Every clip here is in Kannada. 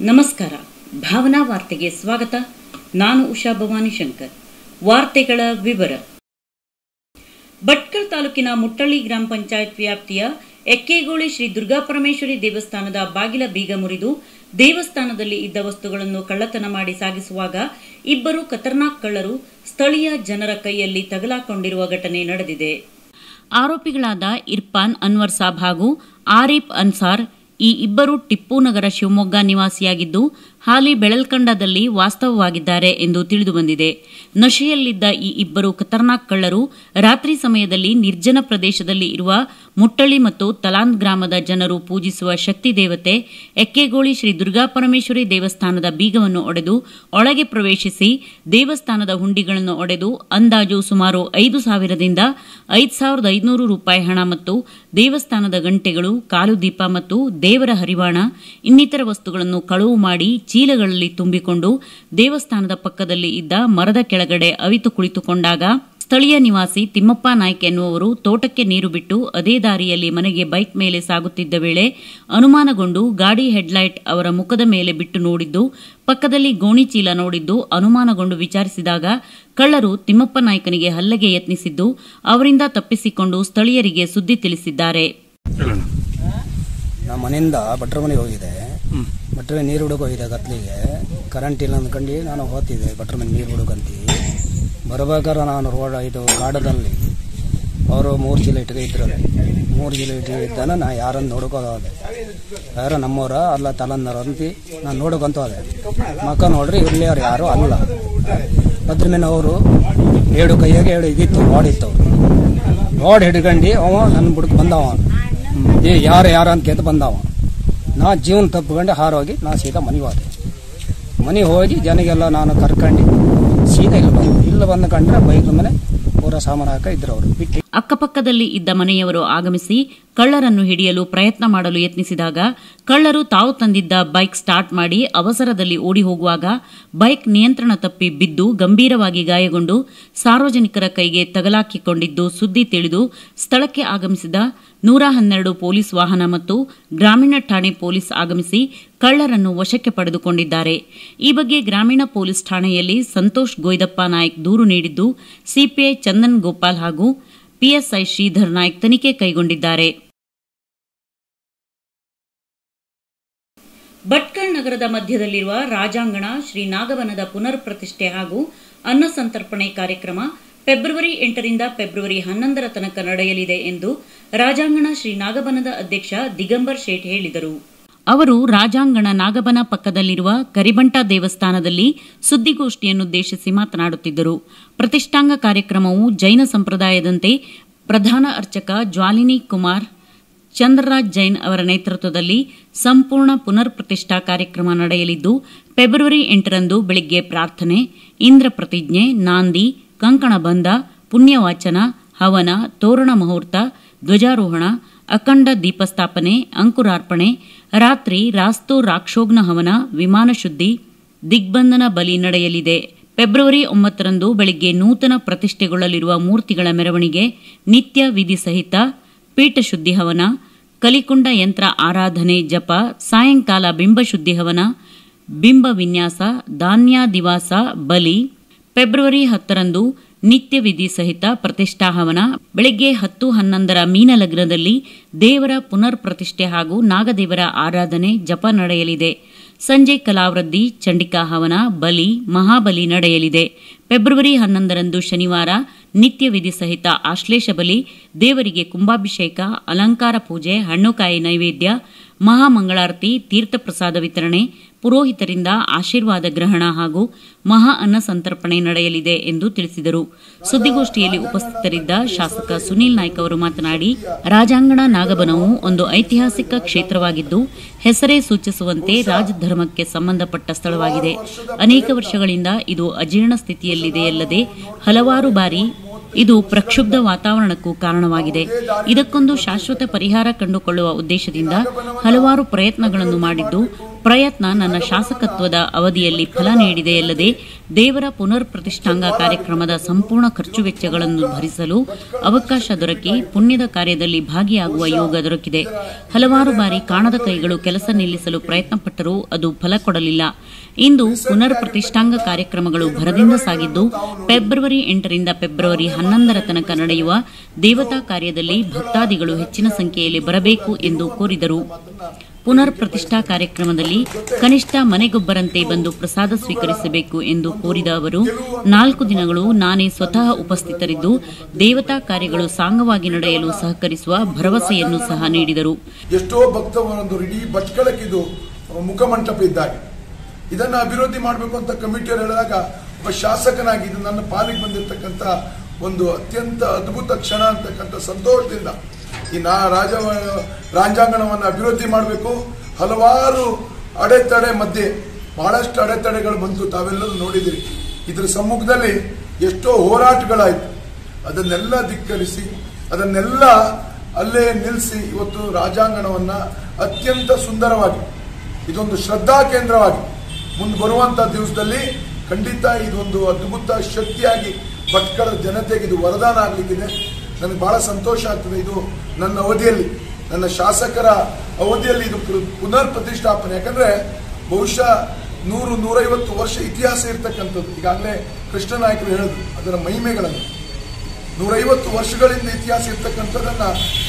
ನಮಸ್ಕಾರ ಭಾವನಾ ವಾರ್ತೆಗೆ ಸ್ವಾಗತ ನಾನು ಉಷಾ ಭವಾನಿ ಶಂಕರ್ ವಾರ್ತೆಗಳ ವಿವರ ಭಟ್ಕಳ ತಾಲೂಕಿನ ಮುಟ್ಟಳ್ಳಿ ಗ್ರಾಮ ಪಂಚಾಯತ್ ವ್ಯಾಪ್ತಿಯ ಎಕ್ಕೆಗೋಳಿ ಶ್ರೀ ದುರ್ಗಾಪರಮೇಶ್ವರಿ ದೇವಸ್ಥಾನದ ಬಾಗಿಲ ಬೀಗ ಮುರಿದು ದೇವಸ್ಥಾನದಲ್ಲಿ ಇದ್ದ ವಸ್ತುಗಳನ್ನು ಕಳ್ಳತನ ಮಾಡಿ ಸಾಗಿಸುವಾಗ ಇಬ್ಬರು ಖತರ್ನಾಕ್ ಕಳ್ಳರು ಸ್ಥಳೀಯ ಜನರ ಕೈಯಲ್ಲಿ ತಗಲಾಕೊಂಡಿರುವ ಘಟನೆ ನಡೆದಿದೆ ಆರೋಪಿಗಳಾದ ಇರ್ಫಾನ್ ಅನ್ವರ್ ಸಾಬ್ ಹಾಗೂ ಆರಿಫ್ ಅನ್ಸಾರ್ ಈ ಇಬ್ಬರು ಟಿಪ್ಪು ನಗರ ಶಿವಮೊಗ್ಗ ನಿವಾಸಿಯಾಗಿದ್ದು ಹಾಲಿ ಬೆಳಲ್ಕಂಡದಲ್ಲಿ ವಾಸ್ತವವಾಗಿದ್ದಾರೆ ಎಂದು ತಿಳಿದುಬಂದಿದೆ ನಶೆಯಲ್ಲಿದ್ದ ಈ ಇಬ್ಬರು ಖತರ್ನಾಕ್ ಕಳ್ಳರು ರಾತ್ರಿ ಸಮಯದಲ್ಲಿ ನಿರ್ಜನ ಪ್ರದೇಶದಲ್ಲಿ ಇರುವ ಮುಟ್ಟಳ್ಳಿ ಮತ್ತು ತಲಾಂದ್ ಗ್ರಾಮದ ಜನರು ಪೂಜಿಸುವ ಶಕ್ತಿ ದೇವತೆ ಎಕ್ಕೆಗೋಳಿ ಶ್ರೀ ದುರ್ಗಾಪರಮೇಶ್ವರಿ ದೇವಸ್ಥಾನದ ಬೀಗವನ್ನು ಒಡೆದು ಒಳಗೆ ಪ್ರವೇಶಿಸಿ ದೇವಸ್ಥಾನದ ಹುಂಡಿಗಳನ್ನು ಒಡೆದು ಅಂದಾಜು ಸುಮಾರು ಐದು ಸಾವಿರದಿಂದ ಐದು ಸಾವಿರದ ಐದುನೂರು ರೂಪಾಯಿ ಹಣ ಮತ್ತು ದೇವಸ್ಥಾನದ ಗಂಟೆಗಳು ಕಾಲು ದೀಪ ಮತ್ತು ದೇವರ ಹರಿವಾಣ ಇನ್ನಿತರ ವಸ್ತುಗಳನ್ನು ಕಳುವು ಮಾಡಿ ಚೀಲಗಳಲ್ಲಿ ತುಂಬಿಕೊಂಡು ದೇವಸ್ಥಾನದ ಪಕ್ಕದಲ್ಲಿ ಇದ್ದ ಮರದ ಕೆಳಗಡೆ ಅವಿತು ಕುಳಿತುಕೊಂಡಾಗ ಸ್ಥಳೀಯ ನಿವಾಸಿ ತಿಮ್ಮಪ್ಪ ನಾಯ್ಕ ಎನ್ನುವರು ತೋಟಕ್ಕೆ ನೀರು ಬಿಟ್ಟು ಅದೇ ದಾರಿಯಲ್ಲಿ ಮನೆಗೆ ಬೈಕ್ ಮೇಲೆ ಸಾಗುತ್ತಿದ್ದ ವೇಳೆ ಅನುಮಾನಗೊಂಡು ಗಾಡಿ ಹೆಡ್ಲೈಟ್ ಅವರ ಮುಖದ ಮೇಲೆ ಬಿಟ್ಟು ನೋಡಿದ್ದು ಪಕ್ಕದಲ್ಲಿ ಗೋಣಿ ಚೀಲ ನೋಡಿದ್ದು ಅನುಮಾನಗೊಂಡು ವಿಚಾರಿಸಿದಾಗ ಕಳ್ಳರು ತಿಮ್ಮಪ್ಪ ನಾಯ್ಕನಿಗೆ ಹಲ್ಲೆಗೆ ಯತ್ನಿಸಿದ್ದು ಅವರಿಂದ ತಪ್ಪಿಸಿಕೊಂಡು ಸ್ಥಳೀಯರಿಗೆ ಸುದ್ದಿ ತಿಳಿಸಿದ್ದಾರೆ ನಾ ಮನೆಯಿಂದ ಭಟ್ರ ಮನೆಗೆ ಹೋಗಿದ್ದೆ ಭಟ್ರ ಮನೆ ನೀರು ಹುಡುಗ ಹೋಗಿದ್ದೆ ಗತ್ಲಿಗೆ ಕರೆಂಟ್ ಇಲ್ಲ ಅಂದ್ಕೊಂಡು ನಾನು ಹೋಗ್ತಿದ್ದೆ ಭಟ್ರ ಮನೆ ನೀರು ಹುಡುಗಂತಿ ಬರ್ಬೇಕಾದ್ರೆ ನಾನು ರೋಡ್ ಇದು ಗಾರ್ಡನಲ್ಲಿ ಅವರು ಮೂರು ಚೀಲ ಇಟ್ಟಿಗೆ ಇದ್ರಲ್ಲಿ ಮೂರು ಚೀಲ ಇಟ್ಟಿಗೆ ಇದ್ದಾನ ನಾ ಯಾರನ್ನು ನೋಡ್ಕೋದ ಹೋದೆ ಯಾರೋ ನಮ್ಮವ್ರ ಅಲ್ಲ ತಲನ್ನರ ಅಂತಿ ನಾನು ನೋಡೋಕಂತ ಹೋದೆ ಮಕ್ಕ ನೋಡ್ರಿ ಇಲ್ಲಿ ಅವ್ರು ಯಾರು ಅಲ್ಲ ಅದ್ರ ಮೇಲೆ ಅವರು ಏಳು ಕೈಯಾಗ ಏಳು ಇದಿತ್ತು ರೋಡ್ ಇತ್ತು ರೋಡ್ ಹಿಡ್ಕೊಂಡು ಅವ ನನ್ನ ಬುಡಕ್ ಬಂದವ ಏ ಯಾರು ಯಾರು ಅಂತ ಕೆತ್ತು ಬಂದವ ನಾ ಜೀವನ ತಪ್ಪಿಕೊಂಡು ಹಾರೋಗಿ ನಾ ಸೀದಾ ಮನೆಗೆ ಹೋದೆ ಮನೆಗೆ ಹೋಗಿ ಜನಗೆಲ್ಲ ನಾನು ಕರ್ಕೊಂಡು ಸೀದಾ ಇಲ್ಲ ಬಂದೆ ಇಲ್ಲ ಬಂದು ಕಂಡ್ರೆ ಬೈಕ್ ಮನೆ ಪೂರ ಸಾಮಾನು ಹಾಕ ಇದ್ರು ಅವರು ಬಿಟ್ಟು ಅಕ್ಕಪಕ್ಕದಲ್ಲಿ ಇದ್ದ ಮನೆಯವರು ಆಗಮಿಸಿ ಕಳ್ಳರನ್ನು ಹಿಡಿಯಲು ಪ್ರಯತ್ನ ಮಾಡಲು ಯತ್ನಿಸಿದಾಗ ಕಳ್ಳರು ತಾವು ತಂದಿದ್ದ ಬೈಕ್ ಸ್ಟಾರ್ಟ್ ಮಾಡಿ ಅವಸರದಲ್ಲಿ ಓಡಿ ಹೋಗುವಾಗ ಬೈಕ್ ನಿಯಂತ್ರಣ ತಪ್ಪಿ ಬಿದ್ದು ಗಂಭೀರವಾಗಿ ಗಾಯಗೊಂಡು ಸಾರ್ವಜನಿಕರ ಕೈಗೆ ತಗಲಾಕಿಕೊಂಡಿದ್ದು ಸುದ್ದಿ ತಿಳಿದು ಸ್ಥಳಕ್ಕೆ ಆಗಮಿಸಿದ ನೂರ ಹನ್ನೆರಡು ಪೊಲೀಸ್ ವಾಹನ ಮತ್ತು ಗ್ರಾಮೀಣ ಠಾಣೆ ಪೊಲೀಸ್ ಆಗಮಿಸಿ ಕಳ್ಳರನ್ನು ವಶಕ್ಕೆ ಪಡೆದುಕೊಂಡಿದ್ದಾರೆ ಈ ಬಗ್ಗೆ ಗ್ರಾಮೀಣ ಪೊಲೀಸ್ ಠಾಣೆಯಲ್ಲಿ ಸಂತೋಷ್ ಗೋಯ್ದಪ್ಪ ನಾಯ್ಕ್ ದೂರು ನೀಡಿದ್ದು ಸಿಪಿಐ ಚಂದನ್ ಗೋಪಾಲ್ ಹಾಗೂ ಪಿಎಸ್ಐ ಶ್ರೀಧರ್ ನಾಯ್ಕ್ ತನಿಖೆ ಕೈಗೊಂಡಿದ್ದಾರೆ ಭಟ್ಕಳ ನಗರದ ಮಧ್ಯದಲ್ಲಿರುವ ರಾಜಾಂಗಣ ಶ್ರೀ ನಾಗವನದ ಪುನರ್ ಪ್ರತಿಷ್ಠೆ ಹಾಗೂ ಅನ್ನ ಸಂತರ್ಪಣೆ ಕಾರ್ಯಕ್ರಮ ಫೆಬ್ರವರಿ ಎಂಟರಿಂದ ಫೆಬ್ರವರಿ ಹನ್ನೊಂದರ ತನಕ ನಡೆಯಲಿದೆ ಎಂದು ರಾಜಾಂಗಣ ಶ್ರೀ ನಾಗಬನದ ಅಧ್ಯಕ್ಷ ದಿಗಂಬರ್ ಶೇಟ್ ಹೇಳಿದರು ಅವರು ರಾಜಾಂಗಣ ನಾಗಬನ ಪಕ್ಕದಲ್ಲಿರುವ ಕರಿಬಂಟ ದೇವಸ್ಥಾನದಲ್ಲಿ ಸುದ್ದಿಗೋಷ್ಠಿಯನ್ನುದ್ದೇಶಿಸಿ ಮಾತನಾಡುತ್ತಿದ್ದರು ಪ್ರತಿಷ್ಠಾಂಗ ಕಾರ್ಯಕ್ರಮವು ಜೈನ ಸಂಪ್ರದಾಯದಂತೆ ಪ್ರಧಾನ ಅರ್ಚಕ ಜ್ವಾಲಿನಿ ಕುಮಾರ್ ಚಂದ್ರರಾಜ್ ಜೈನ್ ಅವರ ನೇತೃತ್ವದಲ್ಲಿ ಸಂಪೂರ್ಣ ಪುನರ್ ಪ್ರತಿಷ್ಠಾ ಕಾರ್ಯಕ್ರಮ ನಡೆಯಲಿದ್ದು ಫೆಬ್ರವರಿ ಎಂಟರಂದು ಬೆಳಿಗ್ಗೆ ಪ್ರಾರ್ಥನೆ ಇಂದ್ರ ಪ್ರತಿಜ್ಞೆ ನಾಂದಿ ಕಂಕಣ ಬಂಧ ಪುಣ್ಯವಾಚನ ಹವನ ತೋರಣ ಮುಹೂರ್ತ ಧ್ವಜಾರೋಹಣ ಅಖಂಡ ದೀಪಸ್ಥಾಪನೆ ಅಂಕುರಾರ್ಪಣೆ ರಾತ್ರಿ ರಾಸ್ತು ರಾಕ್ಷೋಗ್ನ ಹವನ ವಿಮಾನ ಶುದ್ಧಿ ದಿಗ್ಬಂಧನ ಬಲಿ ನಡೆಯಲಿದೆ ಫೆಬ್ರವರಿ ಒಂಬತ್ತರಂದು ಬೆಳಿಗ್ಗೆ ನೂತನ ಪ್ರತಿಷ್ಠೆಗೊಳ್ಳಲಿರುವ ಮೂರ್ತಿಗಳ ಮೆರವಣಿಗೆ ನಿತ್ಯ ವಿಧಿ ಸಹಿತ ಪೀಠಶುದ್ಧಿ ಹವನ ಕಲಿಕುಂಡ ಯಂತ್ರ ಆರಾಧನೆ ಜಪ ಸಾಯಂಕಾಲ ಬಿಂಬಶುದ್ಧಿ ಹವನ ಬಿಂಬ ವಿನ್ಯಾಸ ಧಾನ್ಯಾದಿವಾಸ ಬಲಿ ಫೆಬ್ರವರಿ ಹತ್ತರಂದು ನಿತ್ಯ ವಿಧಿ ಸಹಿತ ಪ್ರತಿಷ್ಠಾ ಹವನ ಬೆಳಗ್ಗೆ ಹತ್ತು ಹನ್ನೊಂದರ ಮೀನಲಗ್ನದಲ್ಲಿ ದೇವರ ಪುನರ್ ಪ್ರತಿಷ್ಠೆ ಹಾಗೂ ನಾಗದೇವರ ಆರಾಧನೆ ಜಪ ನಡೆಯಲಿದೆ ಸಂಜೆ ಕಲಾವೃದ್ಧಿ ಚಂಡಿಕಾ ಹವನ ಬಲಿ ಮಹಾಬಲಿ ನಡೆಯಲಿದೆ ಫೆಬ್ರವರಿ ಹನ್ನೊಂದರಂದು ಶನಿವಾರ ನಿತ್ಯ ವಿಧಿ ಸಹಿತ ಆಶ್ಲೇಷ ಬಲಿ ದೇವರಿಗೆ ಕುಂಭಾಭಿಷೇಕ ಅಲಂಕಾರ ಪೂಜೆ ಹಣ್ಣುಕಾಯಿ ನೈವೇದ್ಯ ಮಹಾಮಂಗಳಾರತಿ ತೀರ್ಥಪ್ರಸಾದ ವಿತರಣೆ ಪುರೋಹಿತರಿಂದ ಆಶೀರ್ವಾದ ಗ್ರಹಣ ಹಾಗೂ ಮಹಾ ಅನ್ನ ಸಂತರ್ಪಣೆ ನಡೆಯಲಿದೆ ಎಂದು ತಿಳಿಸಿದರು ಸುದ್ದಿಗೋಷ್ಠಿಯಲ್ಲಿ ಉಪಸ್ಥಿತರಿದ್ದ ಶಾಸಕ ಸುನೀಲ್ ನಾಯ್ಕ್ ಅವರು ಮಾತನಾಡಿ ರಾಜಾಂಗಣ ನಾಗಬನವು ಒಂದು ಐತಿಹಾಸಿಕ ಕ್ಷೇತ್ರವಾಗಿದ್ದು ಹೆಸರೇ ಸೂಚಿಸುವಂತೆ ರಾಜಧರ್ಮಕ್ಕೆ ಸಂಬಂಧಪಟ್ಟ ಸ್ಥಳವಾಗಿದೆ ಅನೇಕ ವರ್ಷಗಳಿಂದ ಇದು ಅಜೀರ್ಣ ಸ್ಥಿತಿಯಲ್ಲಿದೆಯಲ್ಲದೆ ಹಲವಾರು ಬಾರಿ ಇದು ಪ್ರಕ್ಷುಬ್ಧ ವಾತಾವರಣಕ್ಕೂ ಕಾರಣವಾಗಿದೆ ಇದಕ್ಕೊಂದು ಶಾಶ್ವತ ಪರಿಹಾರ ಕಂಡುಕೊಳ್ಳುವ ಉದ್ದೇಶದಿಂದ ಹಲವಾರು ಪ್ರಯತ್ನಗಳನ್ನು ಮಾಡಿದ್ದು ಪ್ರಯತ್ನ ನನ್ನ ಶಾಸಕತ್ವದ ಅವಧಿಯಲ್ಲಿ ಫಲ ನೀಡಿದೆಯಲ್ಲದೆ ದೇವರ ಪುನರ್ ಪ್ರತಿಷ್ಠಾಂಗ ಕಾರ್ಯಕ್ರಮದ ಸಂಪೂರ್ಣ ಖರ್ಚು ವೆಚ್ಚಗಳನ್ನು ಭರಿಸಲು ಅವಕಾಶ ದೊರಕಿ ಪುಣ್ಯದ ಕಾರ್ಯದಲ್ಲಿ ಭಾಗಿಯಾಗುವ ಯೋಗ ದೊರಕಿದೆ ಹಲವಾರು ಬಾರಿ ಕಾಣದ ಕೈಗಳು ಕೆಲಸ ನಿಲ್ಲಿಸಲು ಪ್ರಯತ್ನಪಟ್ಟರೂ ಅದು ಫಲ ಕೊಡಲಿಲ್ಲ ಇಂದು ಪುನರ್ ಪ್ರತಿಷ್ಠಾಂಗ ಕಾರ್ಯಕ್ರಮಗಳು ಭರದಿಂದ ಸಾಗಿದ್ದು ಫೆಬ್ರವರಿ ಎಂಟರಿಂದ ಫೆಬ್ರವರಿ ಹನ್ನೊಂದರ ತನಕ ನಡೆಯುವ ದೇವತಾ ಕಾರ್ಯದಲ್ಲಿ ಭಕ್ತಾದಿಗಳು ಹೆಚ್ಚಿನ ಸಂಖ್ಯೆಯಲ್ಲಿ ಬರಬೇಕು ಎಂದು ಕೋರಿದರು ಪುನರ್ ಪ್ರತಿಷ್ಠಾ ಕಾರ್ಯಕ್ರಮದಲ್ಲಿ ಕನಿಷ್ಠ ಮನೆಗೊಬ್ಬರಂತೆ ಬಂದು ಪ್ರಸಾದ ಸ್ವೀಕರಿಸಬೇಕು ಎಂದು ಕೋರಿದ ಅವರು ನಾಲ್ಕು ದಿನಗಳು ನಾನೇ ಸ್ವತಃ ಉಪಸ್ಥಿತರಿದ್ದು ದೇವತಾ ಕಾರ್ಯಗಳು ಸಾಂಗವಾಗಿ ನಡೆಯಲು ಸಹಕರಿಸುವ ಭರವಸೆಯನ್ನು ಸಹ ನೀಡಿದರು ಎಷ್ಟೋ ಭಕ್ತವರೊಂದು ಇಡೀ ಭಟ್ಕಳಕ್ಕಿದು ಮುಖಮಂಟಪ ಇದ್ದಾಗೆ ಇದನ್ನ ಅಭಿವೃದ್ಧಿ ಮಾಡಬೇಕು ಅಂತ ಕಮಿಟಿಯವರು ಹೇಳಿದಾಗ ಒಬ್ಬ ಶಾಸಕನಾಗಿ ಇದು ನನ್ನ ಪಾಲಿಗೆ ಬಂದಿರತಕ್ಕಂತ ಒಂದು ಅತ್ಯಂತ ಅದ್ಭುತ ಕ್ಷಣ ಅಂತಕ್ಕಂಥ ಸಂತೋಷದಿಂದ ಈ ನಾ ರಾಜ ರಾಜಾಂಗಣವನ್ನು ಅಭಿವೃದ್ಧಿ ಮಾಡಬೇಕು ಹಲವಾರು ಅಡೆತಡೆ ಮಧ್ಯೆ ಬಹಳಷ್ಟು ಅಡೆತಡೆಗಳು ಬಂತು ತಾವೆಲ್ಲರೂ ನೋಡಿದಿರಿ ಇದ್ರ ಸಮ್ಮುಖದಲ್ಲಿ ಎಷ್ಟೋ ಹೋರಾಟಗಳಾಯ್ತು ಅದನ್ನೆಲ್ಲ ಧಿಕ್ಕರಿಸಿ ಅದನ್ನೆಲ್ಲ ಅಲ್ಲೇ ನಿಲ್ಲಿಸಿ ಇವತ್ತು ರಾಜಾಂಗಣವನ್ನ ಅತ್ಯಂತ ಸುಂದರವಾಗಿ ಇದೊಂದು ಶ್ರದ್ಧಾ ಕೇಂದ್ರವಾಗಿ ಮುಂದೆ ಬರುವಂತ ದಿವಸದಲ್ಲಿ ಖಂಡಿತ ಇದೊಂದು ಅದ್ಭುತ ಶಕ್ತಿಯಾಗಿ ಭಟ್ಕಳ ಜನತೆಗೆ ಇದು ವರದಾನ ಆಗ್ಲಿಕ್ಕಿದೆ ನನಗೆ ಬಹಳ ಸಂತೋಷ ಆಗ್ತದೆ ಇದು ನನ್ನ ಅವಧಿಯಲ್ಲಿ ನನ್ನ ಶಾಸಕರ ಅವಧಿಯಲ್ಲಿ ಇದು ಪು- ಪುನರ್ ಪ್ರತಿಷ್ಠಾಪನೆ ಯಾಕಂದ್ರೆ ಬಹುಶಃ ನೂರು ನೂರೈವತ್ತು ವರ್ಷ ಇತಿಹಾಸ ಇರ್ತಕ್ಕಂಥದ್ದು ಈಗಾಗಲೇ ಕೃಷ್ಣ ನಾಯಕರು ಹೇಳಿದ್ರು ಅದರ ಮಹಿಮೆಗಳನ್ನು ನೂರೈವತ್ತು ವರ್ಷಗಳಿಂದ ಇತಿಹಾಸ ಇರ್ತಕ್ಕಂಥದ್ದನ್ನ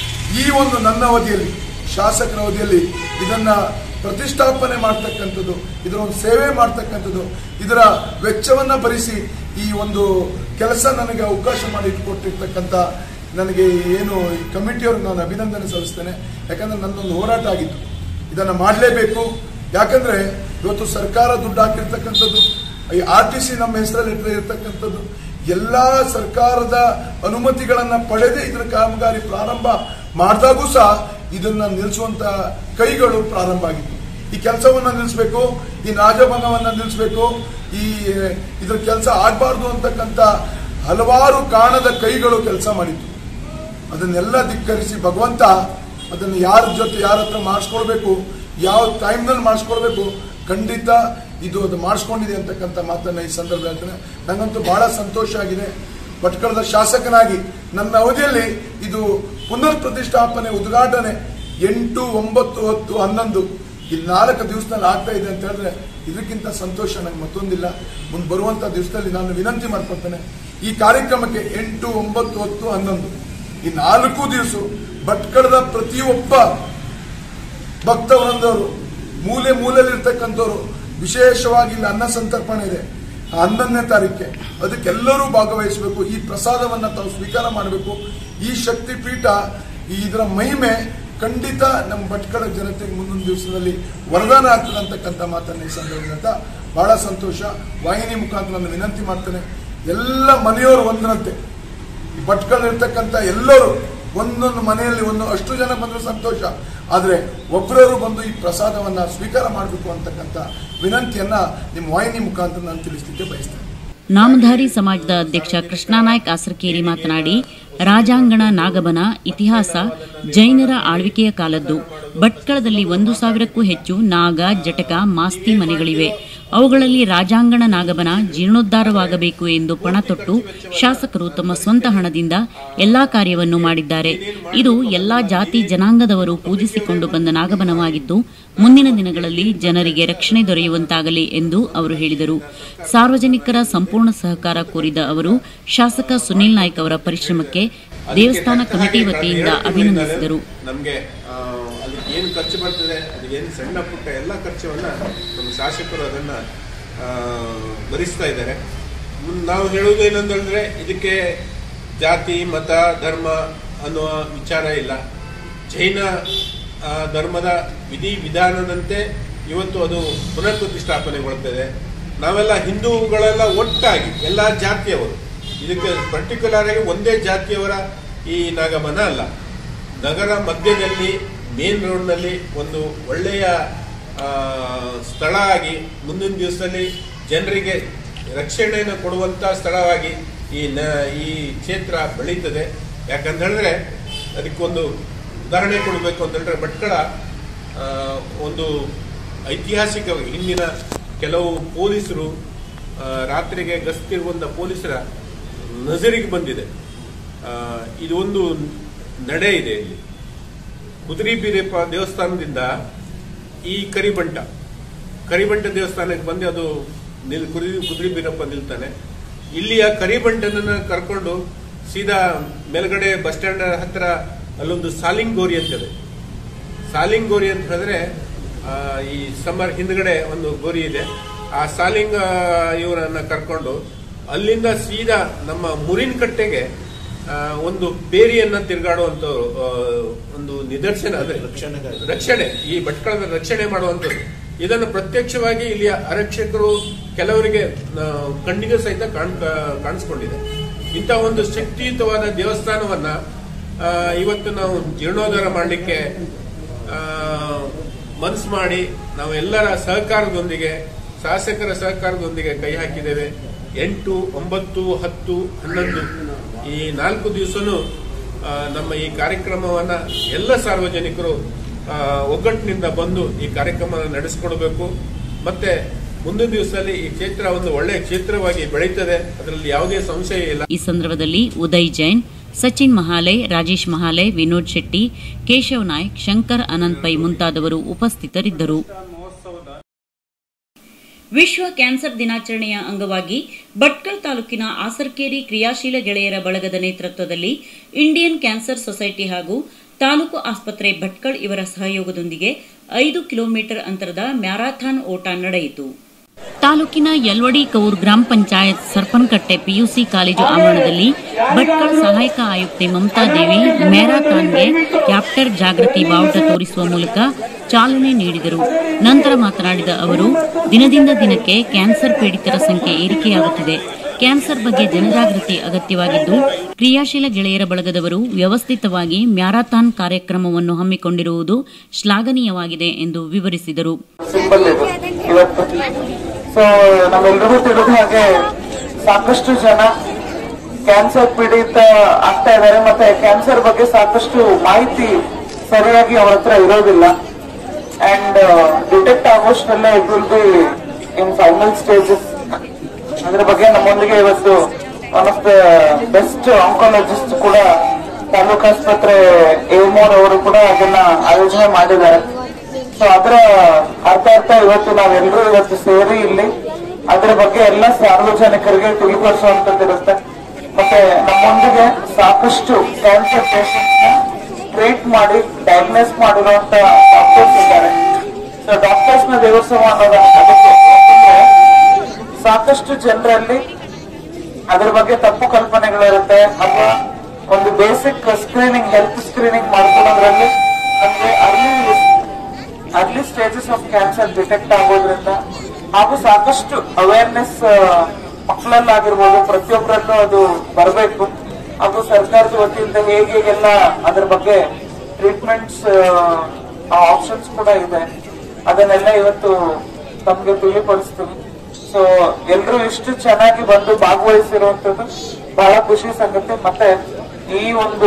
ಈ ಒಂದು ನನ್ನ ಅವಧಿಯಲ್ಲಿ ಶಾಸಕರ ಅವಧಿಯಲ್ಲಿ ಇದನ್ನ ಪ್ರತಿಷ್ಠಾಪನೆ ಮಾಡ್ತಕ್ಕಂಥದ್ದು ಇದರ ಒಂದು ಸೇವೆ ಮಾಡ್ತಕ್ಕಂಥದ್ದು ಇದರ ವೆಚ್ಚವನ್ನ ಭರಿಸಿ ಈ ಒಂದು ಕೆಲಸ ನನಗೆ ಅವಕಾಶ ಮಾಡಿ ಇಟ್ಕೊಟ್ಟಿರ್ತಕ್ಕಂಥ ನನಗೆ ಏನು ಈ ಕಮಿಟಿಯವ್ರಿಗೆ ನಾನು ಅಭಿನಂದನೆ ಸಲ್ಲಿಸ್ತೇನೆ ಯಾಕಂದ್ರೆ ನನ್ನೊಂದು ಹೋರಾಟ ಆಗಿತ್ತು ಇದನ್ನ ಮಾಡಲೇಬೇಕು ಯಾಕಂದ್ರೆ ಇವತ್ತು ಸರ್ಕಾರ ದುಡ್ಡು ಹಾಕಿರ್ತಕ್ಕಂಥದ್ದು ಈ ಆರ್ ಟಿ ಸಿ ನಮ್ಮ ಹೆಸರಲ್ಲಿ ಇರ್ತಕ್ಕಂಥದ್ದು ಎಲ್ಲಾ ಸರ್ಕಾರದ ಅನುಮತಿಗಳನ್ನ ಪಡೆದೇ ಇದರ ಕಾಮಗಾರಿ ಪ್ರಾರಂಭ ಮಾಡಿದಾಗೂ ಸಹ ಇದನ್ನ ನಿಲ್ಲಿಸುವಂತ ಕೈಗಳು ಪ್ರಾರಂಭ ಆಗಿತ್ತು ಈ ಕೆಲಸವನ್ನ ನಿಲ್ಲಿಸಬೇಕು ಈ ರಾಜಭಂಗವನ್ನ ನಿಲ್ಲಿಸಬೇಕು ಈ ಇದ್ರ ಕೆಲಸ ಆಗ್ಬಾರ್ದು ಅಂತಕ್ಕಂಥ ಹಲವಾರು ಕಾಣದ ಕೈಗಳು ಕೆಲಸ ಮಾಡಿತ್ತು ಅದನ್ನೆಲ್ಲ ಧಿಕ್ಕರಿಸಿ ಭಗವಂತ ಅದನ್ನು ಯಾರ ಜೊತೆ ಯಾರ ಹತ್ರ ಮಾಡಿಸ್ಕೊಳ್ಬೇಕು ಯಾವ ಟೈಮ್ನಲ್ಲಿ ಮಾಡಿಸ್ಕೊಳ್ಬೇಕು ಖಂಡಿತ ಇದು ಅದು ಮಾಡಿಸ್ಕೊಂಡಿದೆ ಅಂತಕ್ಕಂಥ ಮಾತನ್ನ ಈ ಸಂದರ್ಭ ಹೇಳ್ತೇನೆ ನಂಗಂತೂ ಬಹಳ ಸಂತೋಷ ಆಗಿದೆ ಭಟ್ಕಳದ ಶಾಸಕನಾಗಿ ನನ್ನ ಅವಧಿಯಲ್ಲಿ ಇದು ಪುನರ್ ಪ್ರತಿಷ್ಠಾಪನೆ ಉದ್ಘಾಟನೆ ಎಂಟು ಒಂಬತ್ತು ಹತ್ತು ಹನ್ನೊಂದು ಈ ನಾಲ್ಕು ದಿವಸದಲ್ಲಿ ಆಗ್ತಾ ಇದೆ ಅಂತ ಹೇಳಿದ್ರೆ ಇದಕ್ಕಿಂತ ಸಂತೋಷ ನಂಗೆ ಮತ್ತೊಂದಿಲ್ಲ ಮುಂದೆ ಬರುವಂತ ದಿವಸದಲ್ಲಿ ನಾನು ವಿನಂತಿ ಮಾಡ್ಕೊಳ್ತೇನೆ ಈ ಕಾರ್ಯಕ್ರಮಕ್ಕೆ ಎಂಟು ಒಂಬತ್ತು ಹತ್ತು ಹನ್ನೊಂದು ಈ ನಾಲ್ಕು ದಿವಸ ಭಟ್ಕಳದ ಪ್ರತಿಯೊಬ್ಬ ಭಕ್ತವೃಂದವರು ಮೂಲೆ ಮೂಲೆಯಲ್ಲಿರ್ತಕ್ಕಂಥವ್ರು ವಿಶೇಷವಾಗಿ ಇಲ್ಲಿ ಅನ್ನ ಸಂತರ್ಪಣೆ ಇದೆ ಆ ಹನ್ನೊಂದನೇ ತಾರೀಕೆ ಅದಕ್ಕೆಲ್ಲರೂ ಭಾಗವಹಿಸಬೇಕು ಈ ಪ್ರಸಾದವನ್ನ ತಾವು ಸ್ವೀಕಾರ ಮಾಡಬೇಕು ಈ ಶಕ್ತಿ ಪೀಠ ಈ ಇದರ ಮಹಿಮೆ ಖಂಡಿತ ನಮ್ಮ ಭಟ್ಕಳ ಜನತೆಗೆ ಮುಂದಿನ ದಿವಸದಲ್ಲಿ ವರದಾನ ಆಗ್ತದೆ ಅಂತಕ್ಕಂಥ ಮಾತನ್ನ ಈ ಸಂದರ್ಭದಿಂದ ಬಹಳ ಸಂತೋಷ ವಾಹಿನಿ ಮುಖಾಂತರ ನಾನು ವಿನಂತಿ ಮಾಡ್ತೇನೆ ಎಲ್ಲ ಮನೆಯವರು ಒಂದರಂತೆ ಈ ಭಟ್ಕಳ ಇರ್ತಕ್ಕಂಥ ಎಲ್ಲರೂ ಒಂದೊಂದು ಮನೆಯಲ್ಲಿ ಒಂದು ಅಷ್ಟು ಜನ ಬಂದರೂ ಸಂತೋಷ ಆದ್ರೆ ಒಬ್ಬರವರು ಬಂದು ಈ ಪ್ರಸಾದವನ್ನ ಸ್ವೀಕಾರ ಮಾಡಬೇಕು ಅಂತಕ್ಕಂಥ ವಿನಂತಿಯನ್ನ ನಿಮ್ಮ ವಾಹಿನಿ ಮುಖಾಂತರ ನಾನು ತಿಳಿಸ್ಲಿಕ್ಕೆ ಬಯಸ್ತೇನೆ ನಾಮಧಾರಿ ಸಮಾಜದ ಅಧ್ಯಕ್ಷ ಕೃಷ್ಣಾನಾಯ್ಕ್ ಆಸರಕೇರಿ ಮಾತನಾಡಿ ರಾಜಾಂಗಣ ನಾಗಬನ ಇತಿಹಾಸ ಜೈನರ ಆಳ್ವಿಕೆಯ ಕಾಲದ್ದು ಭಟ್ಕಳದಲ್ಲಿ ಒಂದು ಸಾವಿರಕ್ಕೂ ಹೆಚ್ಚು ನಾಗ ಜಟಕ ಮಾಸ್ತಿ ಮನೆಗಳಿವೆ ಅವುಗಳಲ್ಲಿ ರಾಜಾಂಗಣ ನಾಗಬನ ಜೀರ್ಣೋದ್ಧಾರವಾಗಬೇಕು ಎಂದು ಪಣ ತೊಟ್ಟು ಶಾಸಕರು ತಮ್ಮ ಸ್ವಂತ ಹಣದಿಂದ ಎಲ್ಲಾ ಕಾರ್ಯವನ್ನು ಮಾಡಿದ್ದಾರೆ ಇದು ಎಲ್ಲಾ ಜಾತಿ ಜನಾಂಗದವರು ಪೂಜಿಸಿಕೊಂಡು ಬಂದ ನಾಗಬನವಾಗಿದ್ದು ಮುಂದಿನ ದಿನಗಳಲ್ಲಿ ಜನರಿಗೆ ರಕ್ಷಣೆ ದೊರೆಯುವಂತಾಗಲಿ ಎಂದು ಅವರು ಹೇಳಿದರು ಸಾರ್ವಜನಿಕರ ಸಂಪೂರ್ಣ ಸಹಕಾರ ಕೋರಿದ ಅವರು ಶಾಸಕ ಸುನಿಲ್ ನಾಯ್ಕ್ ಅವರ ಪರಿಶ್ರಮಕ್ಕೆ ದೇವಸ್ಥಾನ ಕಮಿಟಿ ವತಿಯಿಂದ ಅಭಿನಂದಿಸಿದರು ನಮಗೆ ಅದಕ್ಕೆ ಏನು ಖರ್ಚು ಬರ್ತದೆ ಅದಕ್ಕೆ ಏನು ಸಣ್ಣ ಪುಟ್ಟ ಎಲ್ಲ ಖರ್ಚವನ್ನ ನಮ್ಮ ಶಾಸಕರು ಅದನ್ನ ಆ, ಭರಿಸ್ತಾ ಇದ್ದಾರೆ ಮುಂದ್ ನಾವು ಹೇಳುವುದು ಏನಂತಂದ್ರೆ ಇದಕ್ಕೆ ಜಾತಿ ಮತ ಧರ್ಮ ಅನ್ನುವ ವಿಚಾರ ಇಲ್ಲ ಜೈನ ಆ, ಧರ್ಮದ ವಿಧಿ ವಿಧಾನದಂತೆ ಇವತ್ತು ಅದು ಪುನರ್ ಪ್ರತಿಷ್ಠಾಪನೆಗೊಳ್ತದೆ ನಾವೆಲ್ಲ ಹಿಂದೂಗಳೆಲ್ಲ ಒಟ್ಟಾಗಿ ಎಲ್ಲ ಜಾತಿಯವರು ಇದಕ್ಕೆ ಪರ್ಟಿಕ್ಯುಲರ್ ಆಗಿ ಒಂದೇ ಜಾತಿಯವರ ಈ ನಾಗಮನ ಅಲ್ಲ ನಗರ ಮಧ್ಯದಲ್ಲಿ ಮೇನ್ ರೋಡ್ನಲ್ಲಿ ಒಂದು ಒಳ್ಳೆಯ ಆ, ಸ್ಥಳ ಆಗಿ ಮುಂದಿನ ದಿವಸದಲ್ಲಿ ಜನರಿಗೆ ರಕ್ಷಣೆಯನ್ನು ಕೊಡುವಂತ ಸ್ಥಳವಾಗಿ ಈ ನ ಈ ಕ್ಷೇತ್ರ ಬೆಳೀತದೆ ಯಾಕಂತ ಹೇಳಿದ್ರೆ ಅದಕ್ಕೊಂದು ಉದಾಹರಣೆ ಕೊಡಬೇಕು ಅಂತ ಹೇಳಿದ್ರೆ ಭಟ್ಕಳ ಆ, ಒಂದು ಐತಿಹಾಸಿಕವಾಗಿ ಹಿಂದಿನ ಕೆಲವು ಪೊಲೀಸರು ಆ, ರಾತ್ರಿಗೆ ಗಸ್ತಿರುವಂತ ಪೊಲೀಸರ ನಜರಿಗೆ ಬಂದಿದೆ ಆ, ಇದು ಒಂದು ನಡೆ ಇದೆ ಇಲ್ಲಿ ಕುದುರೆ ಬೀರಪ್ಪ ದೇವಸ್ಥಾನದಿಂದ ಈ ಕರಿಬಂಟ ಕರಿಬಂಟ ದೇವಸ್ಥಾನಕ್ಕೆ ಬಂದು ಅದು ನಿಲ್ ಕುದುರೆ ಕುದುರೆ ಬೀರಪ್ಪ ನಿಲ್ತಾನೆ ಇಲ್ಲಿಯ ಕರಿಬಂಟನನ್ನ ಕರ್ಕೊಂಡು ಸೀದಾ ಮೇಲ್ಗಡೆ ಬಸ್ ಸ್ಟ್ಯಾಂಡ್ ಹತ್ರ ಅಲ್ಲೊಂದು ಸಾಲಿಂಗ್ ಗೋರಿ ಅಂತಿದೆ ಸಾಲಿಂಗ್ ಗೋರಿ ಅಂತ ಹೇಳಿದ್ರೆ ಆ, ಈ ಸಮ್ಮರ್ ಹಿಂದ್ಗಡೆ ಒಂದು ಗೋರಿ ಇದೆ ಆ ಸಾಲಿಂಗ್ ಆ, ಇವರನ್ನ ಕರ್ಕೊಂಡು ಅಲ್ಲಿಂದ ಸೀದಾ ನಮ್ಮ ಮುರಿನ್ ಕಟ್ಟೆಗೆ ಆ, ಒಂದು ಬೇರಿಯನ್ನ ತಿರುಗಾಡುವಂತ ಒಂದು ನಿದರ್ಶನ ಅದೇ ರಕ್ಷಣೆ ಈ ಭಟ್ಕಳದ ರಕ್ಷಣೆ ಮಾಡುವಂಥದ್ದು ಇದನ್ನು ಪ್ರತ್ಯಕ್ಷವಾಗಿ ಇಲ್ಲಿಯ ಆರಕ್ಷಕರು ಕೆಲವರಿಗೆ ಆ, ಕಣ್ಣಿಗೆ ಸಹಿತ ಕಾಣ್ ಕಾಣಿಸ್ಕೊಂಡಿದೆ ಇಂಥ ಒಂದು ಶಕ್ತಿಯುತವಾದ ದೇವಸ್ಥಾನವನ್ನ ಆ, ಇವತ್ತು ನಾವು ಜೀರ್ಣೋದ್ಧಾರ ಮಾಡಲಿಕ್ಕೆ ಮನಸ್ಸು ಮಾಡಿ ನಾವು ಎಲ್ಲರ ಸಹಕಾರದೊಂದಿಗೆ ಶಾಸಕರ ಸಹಕಾರದೊಂದಿಗೆ ಕೈ ಹಾಕಿದ್ದೇವೆ ಎಂಟು ಒಂಬತ್ತು ಹತ್ತು ಹನ್ನೊಂದು ಈ ನಾಲ್ಕು ದಿವಸನೂ ಆ, ನಮ್ಮ ಈ ಕಾರ್ಯಕ್ರಮವನ್ನ ಎಲ್ಲ ಸಾರ್ವಜನಿಕರು ಆ, ಒಗ್ಗಟ್ಟಿನಿಂದ ಬಂದು ಈ ಕಾರ್ಯಕ್ರಮ ನಡೆಸಿಕೊಡಬೇಕು ಮತ್ತೆ ಮುಂದಿನ ದಿವಸದಲ್ಲಿ ಈ ಕ್ಷೇತ್ರ ಒಂದು ಒಳ್ಳೆಯ ಕ್ಷೇತ್ರವಾಗಿ ಬೆಳೀತದೆ ಅದರಲ್ಲಿ ಯಾವುದೇ ಸಂಶಯ ಇಲ್ಲ ಈ ಸಂದರ್ಭದಲ್ಲಿ ಉದಯ್ ಜೈನ್ ಸಚಿನ್ ಮಹಾಲೆ ರಾಜೇಶ್ ಮಹಾಲೆ ವಿನೋದ್ ಶೆಟ್ಟಿ ಕೇಶವ್ ನಾಯ್ಕ್ ಶಂಕರ್ ಅನಂತ್ ಪೈ ಮುಂತಾದವರು ಉಪಸ್ಥಿತರಿದ್ದರು ವಿಶ್ವ ಕ್ಯಾನ್ಸರ್ ದಿನಾಚರಣೆಯ ಅಂಗವಾಗಿ ಭಟ್ಕಳ ತಾಲೂಕಿನ ಆಸರ್ಕೇರಿ ಕ್ರಿಯಾಶೀಲ ಗೆಳೆಯರ ಬಳಗದ ನೇತೃತ್ವದಲ್ಲಿ ಇಂಡಿಯನ್ ಕ್ಯಾನ್ಸರ್ ಸೊಸೈಟಿ ಹಾಗೂ ತಾಲೂಕು ಆಸ್ಪತ್ರೆ ಭಟ್ಕಳ್ ಇವರ ಸಹಯೋಗದೊಂದಿಗೆ ಐದು ಕಿಲೋಮೀಟರ್ ಅಂತರದ ಮ್ಯಾರಾಥಾನ್ ಓಟ ನಡೆಯಿತು ತಾಲೂಕಿನ ಯಲ್ವಡಿ ಕೌರ್ ಗ್ರಾಮ ಪಂಚಾಯತ್ ಸರ್ಪನ್ಕಟ್ಟೆ ಪಿಯುಸಿ ಕಾಲೇಜು ಆವರಣದಲ್ಲಿ ಭಟ್ಕಳ ಸಹಾಯಕ ಆಯುಕ್ತೆ ಮಮತಾ ದೇವಿ ಮ್ಯಾರಾಥಾನ್ಗೆ ಕ್ಯಾಪ್ಟರ್ ಜಾಗೃತಿ ಬಾವುಟ ತೋರಿಸುವ ಮೂಲಕ ಚಾಲನೆ ನೀಡಿದರು ನಂತರ ಮಾತನಾಡಿದ ಅವರು ದಿನದಿಂದ ದಿನಕ್ಕೆ ಕ್ಯಾನ್ಸರ್ ಪೀಡಿತರ ಸಂಖ್ಯೆ ಏರಿಕೆಯಾಗುತ್ತಿದೆ ಕ್ಯಾನ್ಸರ್ ಬಗ್ಗೆ ಜನಜಾಗೃತಿ ಅಗತ್ಯವಾಗಿದ್ದು ಕ್ರಿಯಾಶೀಲ ಗೆಳೆಯರ ಬಳಗದವರು ವ್ಯವಸ್ಥಿತವಾಗಿ ಮ್ಯಾರಾಥಾನ್ ಕಾರ್ಯಕ್ರಮವನ್ನು ಹಮ್ಮಿಕೊಂಡಿರುವುದು ಶ್ಲಾಘನೀಯವಾಗಿದೆ ಎಂದು ವಿವರಿಸಿದರು ಸಿಂಬಲ್ ಇದು ಇವತ್ತು ಸೊ ನಮ್ಮೆಲ್ರಿಗೂ ತಿಳಿದ ಹಾಗೆ ಸಾಕಷ್ಟು ಜನ ಕ್ಯಾನ್ಸರ್ ಪೀಡಿತ ಆಗ್ತಾ ಇದ್ದಾರೆ ಮತ್ತೆ ಕ್ಯಾನ್ಸರ್ ಬಗ್ಗೆ ಸಾಕಷ್ಟು ಮಾಹಿತಿ ಸರಿಯಾಗಿ ಅವ್ರ ಹತ್ರ ಇರೋದಿಲ್ಲ ಅಂಡ್ ಡಿಟೆಕ್ಟ್ ಆಗೋಷ್ಟರಲ್ಲೇ it will be in final stages ಅದ್ರ ಬಗ್ಗೆ ನಮ್ಮೊಂದಿಗೆ ಇವತ್ತು one of the best oncologist ಕೂಡ ತಾಲೂಕು ಆಸ್ಪತ್ರೆ ಏಮೋರ್ ಅವರು ಕೂಡ ಅದನ್ನ ಆಯೋಜನೆ ಮಾಡಿದ್ದಾರೆ ಸೊ ಅದರ ಅರ್ಥ ಅರ್ಥ ಇವತ್ತು ನಾವೆಲ್ಲರೂ ಇವತ್ತು ಸೇರಿ ಇಲ್ಲಿ ಅದರ ಬಗ್ಗೆ ಎಲ್ಲ ಸಾರ್ವಜನಿಕರಿಗೆ ತಿಳಿಪಡಿಸುವಂತದ್ದಿರುತ್ತೆ ಮತ್ತೆ ನಮ್ಮೊಂದಿಗೆ ಸಾಕಷ್ಟು ಕ್ಯಾನ್ಸರ್ ಪೇಷಂಟ್ಸ್ ನ ಟ್ರೀಟ್ ಮಾಡಿ ಡಯಾಗ್ನೋಸ್ ಮಾಡಿರುವಂತ ಡಾಕ್ಟರ್ಸ್ ಇದ್ದಾರೆ ಸೊ ಡಾಕ್ಟರ್ಸ್ ನ ದೇವೋತ್ಸವ ಅನ್ನೋದು ಅದಕ್ಕೆ ಯಾಕಂದ್ರೆ ಸಾಕಷ್ಟು ಜನರಲ್ಲಿ ಅದ್ರ ಬಗ್ಗೆ ತಪ್ಪು ಕಲ್ಪನೆಗಳಿರುತ್ತೆ ಅಥವಾ ಒಂದು ಬೇಸಿಕ್ ಸ್ಕ್ರೀನಿಂಗ್ ಹೆಲ್ತ್ ಸ್ಕ್ರೀನಿಂಗ್ ಮಾಡ್ಕೊಳ್ಳೋದ್ರಲ್ಲಿ ನಮ್ಗೆ early early stages of cancer detect ಆಗೋದ್ರಿಂದ ಹಾಗೂ ಸಾಕಷ್ಟು ಅವೇರ್ನೆಸ್ ಮಕ್ಕಳಲ್ಲಾಗಿರ್ಬೋದು ಪ್ರತಿಯೊಬ್ಬರಲ್ಲೂ ಅದು ಬರಬೇಕು ಹಾಗೂ ಸರ್ಕಾರದ ವತಿಯಿಂದ ಹೇಗೆ ಹೇಗೆಲ್ಲ ಅದ್ರ ಬಗ್ಗೆ ಟ್ರೀಟ್ಮೆಂಟ್ಸ್ ಆಪ್ಷನ್ಸ್ ಕೂಡ ಇದೆ ಅದನ್ನೆಲ್ಲ ಇವತ್ತು ತಮ್ಗೆ ತಿಳಿಪಡಿಸ್ತೀನಿ ಸೊ ಎಲ್ರು ಇಷ್ಟು ಚೆನ್ನಾಗಿ ಬಂದು ಭಾಗವಹಿಸಿರುವಂತದ್ದು ಬಹಳ ಖುಷಿ ಸಂಗತಿ ಮತ್ತೆ ಈ ಒಂದು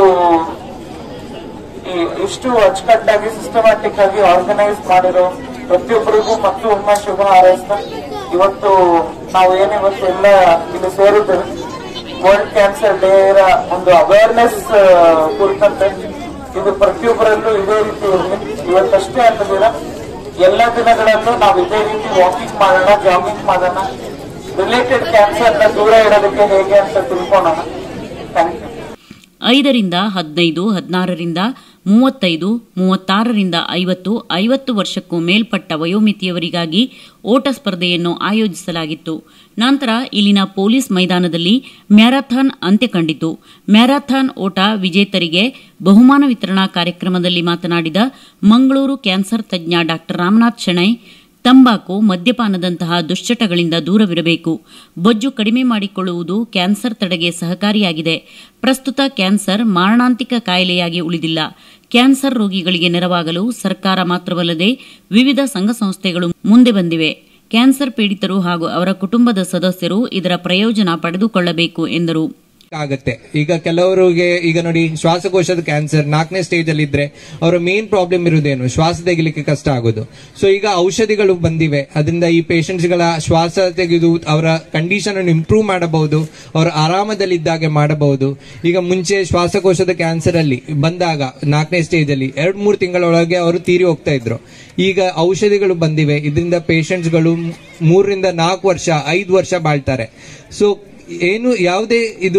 ಈ ಇಷ್ಟು ಅಚ್ಚುಕಟ್ಟಾಗಿ ಸಿಸ್ಟಮ್ಯಾಟಿಕ್ ಆಗಿ ಆರ್ಗನೈಸ್ ಮಾಡಿರೋ ಪ್ರತಿಯೊಬ್ಬರಿಗೂ ಮತ್ತು ಒಮ್ಮೆ ಶುಭ ಹಾರೈಸ್ತಾ ಇವತ್ತು ನಾವು ಏನು ಇವತ್ತು ಎಲ್ಲ ಇಲ್ಲಿ ಸೇರಿದ್ದೇವೆ ವರ್ಲ್ಡ್ ಕ್ಯಾನ್ಸರ್ ಡೇ ಒಂದು ಅವೇರ್ನೆಸ್ ಕುರಿತಂತೆ ಇದು ಪ್ರತಿಯೊಬ್ಬರಲ್ಲೂ ಇದೇ ರೀತಿ ಇರಲಿ ಇವತ್ತಷ್ಟೇ ಅನ್ನದಿರ ಎಲ್ಲ ದಿನಗಳಲ್ಲೂ ನಾವು ಇದೇ ರೀತಿ ವಾಕಿಂಗ್ ಮಾಡೋಣ ಜಾಗಿಂಗ್ ಮಾಡೋಣ ರಿಲೇಟೆಡ್ ಕ್ಯಾನ್ಸರ್ ನ ದೂರ ಇಡೋದಕ್ಕೆ ಹೇಗೆ ಅಂತ ತಿಳ್ಕೊಳ್ಳೋಣ ಥ್ಯಾಂಕ್ ಯು ಐದರಿಂದ ಹದಿನೈದು ಹದಿನಾರರಿಂದ ಮೂವತ್ತೈದು ಮೂವತ್ತಾರರಿಂದ ಐವತ್ತು ಐವತ್ತು ವರ್ಷಕ್ಕೂ ಮೇಲ್ಪಟ್ಟ ವಯೋಮಿತಿಯವರಿಗಾಗಿ ಓಟ ಸ್ಪರ್ಧೆಯನ್ನು ಆಯೋಜಿಸಲಾಗಿತ್ತು ನಂತರ ಇಲ್ಲಿನ ಪೊಲೀಸ್ ಮೈದಾನದಲ್ಲಿ ಮ್ಯಾರಾಥಾನ್ ಅಂತ್ಯ ಕಂಡಿತು ಮ್ಯಾರಾಥಾನ್ ಓಟ ವಿಜೇತರಿಗೆ ಬಹುಮಾನ ವಿತರಣಾ ಕಾರ್ಯಕ್ರಮದಲ್ಲಿ ಮಾತನಾಡಿದ ಮಂಗಳೂರು ಕ್ಯಾನ್ಸರ್ ತಜ್ಞ ಡಾ ರಾಮನಾಥ್ ಶೆಣೈ ತಂಬಾಕು ಮದ್ಯಪಾನದಂತಹ ದುಶ್ಚಟಗಳಿಂದ ದೂರವಿರಬೇಕು ಬೊಜ್ಜು ಕಡಿಮೆ ಮಾಡಿಕೊಳ್ಳುವುದು ಕ್ಯಾನ್ಸರ್ ತಡೆಗೆ ಸಹಕಾರಿಯಾಗಿದೆ ಪ್ರಸ್ತುತ ಕ್ಯಾನ್ಸರ್ ಮಾರಣಾಂತಿಕ ಕಾಯಿಲೆಯಾಗಿ ಉಳಿದಿಲ್ಲ ಕ್ಯಾನ್ಸರ್ ರೋಗಿಗಳಿಗೆ ನೆರವಾಗಲು ಸರ್ಕಾರ ಮಾತ್ರವಲ್ಲದೆ ವಿವಿಧ ಸಂಘ ಸಂಸ್ಥೆಗಳು ಮುಂದೆ ಬಂದಿವೆ ಕ್ಯಾನ್ಸರ್ ಪೀಡಿತರು ಹಾಗೂ ಅವರ ಕುಟುಂಬದ ಸದಸ್ಯರು ಇದರ ಪ್ರಯೋಜನ ಪಡೆದುಕೊಳ್ಳಬೇಕು ಎಂದರು ಆಗುತ್ತೆ ಈಗ ಕೆಲವರಿಗೆ ಈಗ ನೋಡಿ ಶ್ವಾಸಕೋಶದ ಕ್ಯಾನ್ಸರ್ ನಾಲ್ಕನೇ ಸ್ಟೇಜ್ ಅಲ್ಲಿ ಇದ್ರೆ ಅವರ ಮೇನ್ ಪ್ರಾಬ್ಲಮ್ ಇರುವುದೇನು ಶ್ವಾಸ ತೆಗಿಲಿಕ್ಕೆ ಕಷ್ಟ ಆಗೋದು ಸೊ ಈಗ ಔಷಧಿಗಳು ಬಂದಿವೆ ಅದರಿಂದ ಈ ಪೇಷಂಟ್ಸ್ ಗಳ ಶ್ವಾಸ ತೆಗೆದು ಅವರ ಕಂಡೀಷನ್ ಅನ್ನು ಇಂಪ್ರೂವ್ ಮಾಡಬಹುದು ಅವರ ಆರಾಮದಲ್ಲಿದ್ದಾಗೆ ಮಾಡಬಹುದು ಈಗ ಮುಂಚೆ ಶ್ವಾಸಕೋಶದ ಕ್ಯಾನ್ಸರ್ ಅಲ್ಲಿ ಬಂದಾಗ ನಾಲ್ಕನೇ ಸ್ಟೇಜ್ ಅಲ್ಲಿ ಎರಡ್ ಮೂರು ತಿಂಗಳೊಳಗೆ ಅವರು ತೀರಿ ಹೋಗ್ತಾ ಇದ್ರು ಈಗ ಔಷಧಿಗಳು ಬಂದಿವೆ ಇದರಿಂದ ಪೇಷಂಟ್ಸ್ ಗಳು ಮೂರರಿಂದ ನಾಲ್ಕು ವರ್ಷ ಐದು ವರ್ಷ ಬಾಳ್ತಾರೆ ಸೊ ಏನು ಯಾವುದೇ ಇದು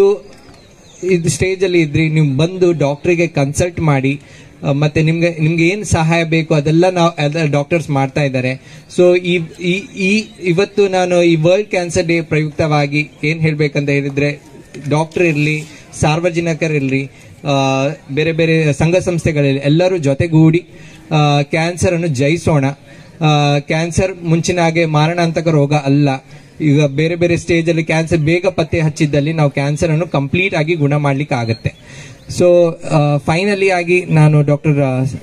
ಇದು ಸ್ಟೇಜ್ ಅಲ್ಲಿ ಇದ್ರಿ ನೀವು ಬಂದು ಡಾಕ್ಟರ್ಗೆ ಕನ್ಸಲ್ಟ್ ಮಾಡಿ ಆ, ಮತ್ತೆ ನಿಮ್ಗೆ ನಿಮ್ಗೆ ಏನ್ ಸಹಾಯ ಬೇಕು ಅದೆಲ್ಲ ನಾವು ಡಾಕ್ಟರ್ಸ್ ಮಾಡ್ತಾ ಇದ್ದಾರೆ ಸೊ ಈ ಈ- ಈ ಇವತ್ತು ನಾನು ಈ ವರ್ಲ್ಡ್ ಕ್ಯಾನ್ಸರ್ ಡೇ ಪ್ರಯುಕ್ತವಾಗಿ ಏನ್ ಹೇಳ್ಬೇಕಂತ ಹೇಳಿದ್ರೆ ಡಾಕ್ಟರ್ ಇರಲಿ ಸಾರ್ವಜನಿಕರಿರಲಿ ಆ, ಬೇರೆ ಬೇರೆ ಸಂಘ ಸಂಸ್ಥೆಗಳಲ್ಲಿ ಎಲ್ಲರೂ ಜೊತೆಗೂಡಿ ಕ್ಯಾನ್ಸರ್ ಅನ್ನು ಜಯಿಸೋಣ ಕ್ಯಾನ್ಸರ್ ಮುಂಚಿನ ಹಾಗೆ ಮಾರಣಾಂತಕ ರೋಗ ಅಲ್ಲ ಈಗ ಬೇರೆ ಬೇರೆ ಸ್ಟೇಜ್ ಅಲ್ಲಿ ಕ್ಯಾನ್ಸರ್ ಬೇಗ ಪತ್ತೆ ಹಚ್ಚಿದ್ದಲ್ಲಿ ನಾವು ಕ್ಯಾನ್ಸರ್ ಅನ್ನು ಕಂಪ್ಲೀಟ್ ಆಗಿ ಗುಣ ಮಾಡ್ಲಿಕ್ಕೆ ಆಗುತ್ತೆ ಸೊ ಫೈನಲಿ ಆಗಿ ನಾನು ಡಾಕ್ಟರ್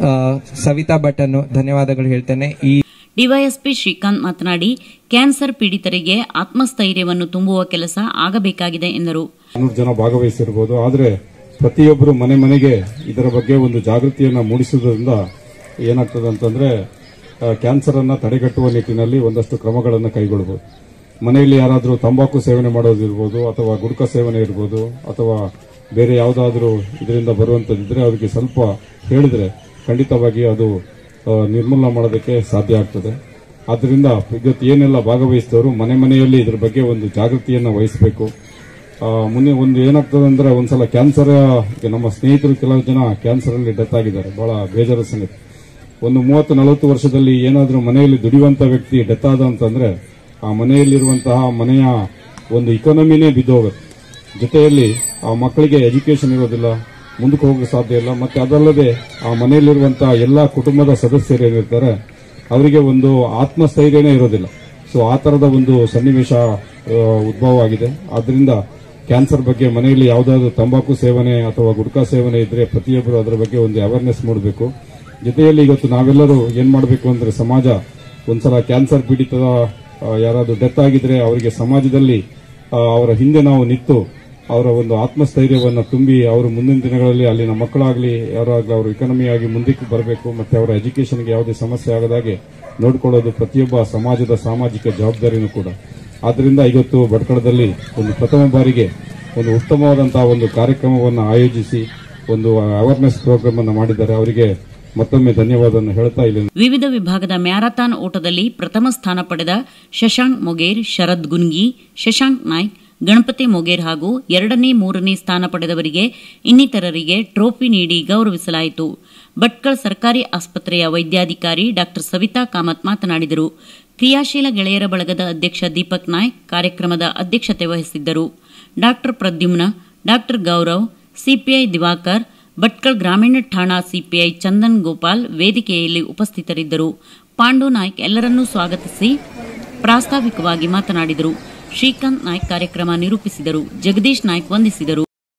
ಸವಿತಾ ಭಟ್ ಅನ್ನು ಧನ್ಯವಾದಗಳು ಹೇಳ್ತೇನೆ ಈ ಡಿವೈಎಸ್ಪಿ ಶ್ರೀಕಾಂತ್ ಮಾತನಾಡಿ ಕ್ಯಾನ್ಸರ್ ಪೀಡಿತರಿಗೆ ಆತ್ಮಸ್ಥೈರ್ಯವನ್ನು ತುಂಬುವ ಕೆಲಸ ಆಗಬೇಕಾಗಿದೆ ಎಂದರು ನಾನೂರು ಜನ ಭಾಗವಹಿಸಿರ್ಬೋದು ಆದರೆ ಪ್ರತಿಯೊಬ್ಬರು ಮನೆ ಮನೆಗೆ ಇದರ ಬಗ್ಗೆ ಒಂದು ಜಾಗೃತಿಯನ್ನು ಮೂಡಿಸುವುದರಿಂದ ಏನಾಗ್ತದೆ ಅಂತಂದ್ರೆ ಆ, ಕ್ಯಾನ್ಸರ್ ಅನ್ನ ತಡೆಗಟ್ಟುವ ನಿಟ್ಟಿನಲ್ಲಿ ಒಂದಷ್ಟು ಕ್ರಮಗಳನ್ನು ಕೈಗೊಳ್ಳಬಹುದು ಮನೆಯಲ್ಲಿ ಯಾರಾದರೂ ತಂಬಾಕು ಸೇವನೆ ಮಾಡೋದಿರ್ಬೋದು ಅಥವಾ ಗುಡ್ಕ ಸೇವನೆ ಇರ್ಬೋದು ಅಥವಾ ಬೇರೆ ಯಾವುದಾದ್ರೂ ಇದರಿಂದ ಬರುವಂತದ್ದಿದ್ರೆ ಅವರಿಗೆ ಸ್ವಲ್ಪ ಹೇಳಿದ್ರೆ ಖಂಡಿತವಾಗಿ ಅದು ಆ, ನಿರ್ಮೂಲನ ಮಾಡೋದಕ್ಕೆ ಸಾಧ್ಯ ಆಗ್ತದೆ ಆದ್ದರಿಂದ ಇವತ್ತು ಏನೆಲ್ಲ ಭಾಗವಹಿಸಿದವರು ಮನೆ ಮನೆಯಲ್ಲಿ ಇದ್ರ ಬಗ್ಗೆ ಒಂದು ಜಾಗೃತಿಯನ್ನು ವಹಿಸಬೇಕು ಆ, ಮುಂದೆ ಒಂದು ಏನಾಗ್ತದೆ ಅಂದ್ರೆ ಒಂದ್ಸಲ ಕ್ಯಾನ್ಸರ್ ಈಗ ನಮ್ಮ ಸ್ನೇಹಿತರು ಕೆಲವು ಜನ ಕ್ಯಾನ್ಸರ್ ಅಲ್ಲಿ ಡೆತ್ ಆಗಿದ್ದಾರೆ ಬಹಳ ಬೇಜಾರ ಸಂಗತಿ ಒಂದು ಮೂವತ್ತು ನಲವತ್ತು ವರ್ಷದಲ್ಲಿ ಏನಾದರೂ ಮನೆಯಲ್ಲಿ ದುಡಿಯುವಂತ ವ್ಯಕ್ತಿ ಡೆತ್ ಆದ ಅಂತಂದ್ರೆ ಆ ಮನೆಯಲ್ಲಿರುವಂತಹ ಮನೆಯ ಒಂದು ಇಕಾನಮಿನೇ ಬಿದ್ದೋಗುತ್ತೆ ಜೊತೆಯಲ್ಲಿ ಆ ಮಕ್ಕಳಿಗೆ ಎಜುಕೇಶನ್ ಇರೋದಿಲ್ಲ ಮುಂದಕ್ಕೆ ಹೋಗಕ್ಕೆ ಸಾಧ್ಯ ಇಲ್ಲ ಮತ್ತೆ ಅದಲ್ಲದೆ ಆ ಮನೆಯಲ್ಲಿರುವಂತಹ ಎಲ್ಲಾ ಕುಟುಂಬದ ಸದಸ್ಯರು ಏನಿರ್ತಾರೆ ಅವರಿಗೆ ಒಂದು ಆತ್ಮಸ್ಥೈರ್ಯನೇ ಇರೋದಿಲ್ಲ ಸೊ ಆ ತರದ ಒಂದು ಸನ್ನಿವೇಶ ಆ, ಉದ್ಭವ ಆಗಿದೆ ಆದ್ರಿಂದ ಕ್ಯಾನ್ಸರ್ ಬಗ್ಗೆ ಮನೆಯಲ್ಲಿ ಯಾವುದಾದ್ರೂ ತಂಬಾಕು ಸೇವನೆ ಅಥವಾ ಗುಡ್ಕಾ ಸೇವನೆ ಇದ್ರೆ ಪ್ರತಿಯೊಬ್ಬರು ಅದರ ಬಗ್ಗೆ ಒಂದು ಅವೇರ್ನೆಸ್ ಮೂಡಬೇಕು ಜೊತೆಯಲ್ಲಿ ಇವತ್ತು ನಾವೆಲ್ಲರೂ ಏನ್ ಮಾಡಬೇಕು ಅಂದ್ರೆ ಸಮಾಜ ಒಂದ್ಸಲ ಕ್ಯಾನ್ಸರ್ ಪೀಡಿತದ ಆ, ಯಾರಾದ್ರೂ ಡೆತ್ ಆಗಿದ್ರೆ ಅವರಿಗೆ ಸಮಾಜದಲ್ಲಿ ಆ, ಅವರ ಹಿಂದೆ ನಾವು ನಿಂತು ಅವರ ಒಂದು ಆತ್ಮಸ್ಥೈರ್ಯವನ್ನು ತುಂಬಿ ಅವರು ಮುಂದಿನ ದಿನಗಳಲ್ಲಿ ಅಲ್ಲಿನ ಮಕ್ಕಳಾಗ್ಲಿ ಯಾರಾಗ್ಲಿ ಅವರು ಇಕಾನಮಿ ಆಗಿ ಮುಂದಕ್ಕೆ ಬರಬೇಕು ಮತ್ತೆ ಅವರ ಎಜುಕೇಶನ್ಗೆ ಯಾವುದೇ ಸಮಸ್ಯೆ ಆಗದಾಗೆ ನೋಡ್ಕೊಳ್ಳೋದು ಪ್ರತಿಯೊಬ್ಬ ಸಮಾಜದ ಸಾಮಾಜಿಕ ಜವಾಬ್ದಾರಿನೂ ಕೂಡ ಆದ್ರಿಂದ ಇವತ್ತು ಭಟ್ಕಳದಲ್ಲಿ ಒಂದು ಪ್ರಥಮ ಬಾರಿಗೆ ಒಂದು ಉತ್ತಮವಾದಂತಹ ಒಂದು ಕಾರ್ಯಕ್ರಮವನ್ನು ಆಯೋಜಿಸಿ ಒಂದು ಅವೇರ್ನೆಸ್ ಪ್ರೋಗ್ರಾಮ್ ಅನ್ನು ಮಾಡಿದ್ದಾರೆ ಅವರಿಗೆ ಮತ್ತೊಮ್ಮೆ ಧನ್ಯವಾದವನ್ನು ಹೇಳ್ತಾ ಇಲ್ಲಿ ವಿವಿಧ ವಿಭಾಗದ ಮ್ಯಾರಥಾನ್ ಓಟದಲ್ಲಿ ಪ್ರಥಮ ಸ್ಥಾನ ಪಡೆದ ಶಶಾಂಕ್ ಮೊಗೇರ್ ಶರದ್ ಗುನ್ಗಿ ಶಶಾಂಕ್ ನಾಯ್ಕ್ ಗಣಪತಿ ಮೊಗೇರ್ ಹಾಗೂ ಎರಡನೇ ಮೂರನೇ ಸ್ಥಾನ ಪಡೆದವರಿಗೆ ಇನ್ನಿತರರಿಗೆ ಟ್ರೋಫಿ ನೀಡಿ ಗೌರವಿಸಲಾಯಿತು ಭಟ್ಕಳ ಸರ್ಕಾರಿ ಆಸ್ಪತ್ರೆಯ ವೈದ್ಯಾಧಿಕಾರಿ ಡಾ ಸವಿತಾ ಕಾಮತ್ ಮಾತನಾಡಿದರು ಕ್ರಿಯಾಶೀಲ ಗೆಳೆಯರ ಬಳಗದ ಅಧ್ಯಕ್ಷ ದೀಪಕ್ ನಾಯ್ಕ್ ಕಾರ್ಯಕ್ರಮದ ಅಧ್ಯಕ್ಷತೆ ವಹಿಸಿದ್ದರು ಡಾ ಪ್ರದ್ಯುಮ್ನ ಡಾ ಗೌರವ್ ಸಿಪಿಐ ದಿವಾಕರ್ ಭಟ್ಕಳ್ ಗ್ರಾಮೀಣ ಠಾಣಾ ಸಿಪಿಐ ಚಂದನ್ ಗೋಪಾಲ್ ವೇದಿಕೆಯಲ್ಲಿ ಉಪಸ್ಥಿತರಿದ್ದರು ಪಾಂಡು ನಾಯ್ಕ್ ಎಲ್ಲರನ್ನೂ ಸ್ವಾಗತಿಸಿ ಪ್ರಾಸ್ತಾವಿಕವಾಗಿ ಮಾತನಾಡಿದರು ಶ್ರೀಕಾಂತ್ ನಾಯ್ಕ್ ಕಾರ್ಯಕ್ರಮ ನಿರೂಪಿಸಿದರು ಜಗದೀಶ್ ನಾಯ್ಕ್ ವಂದಿಸಿದರು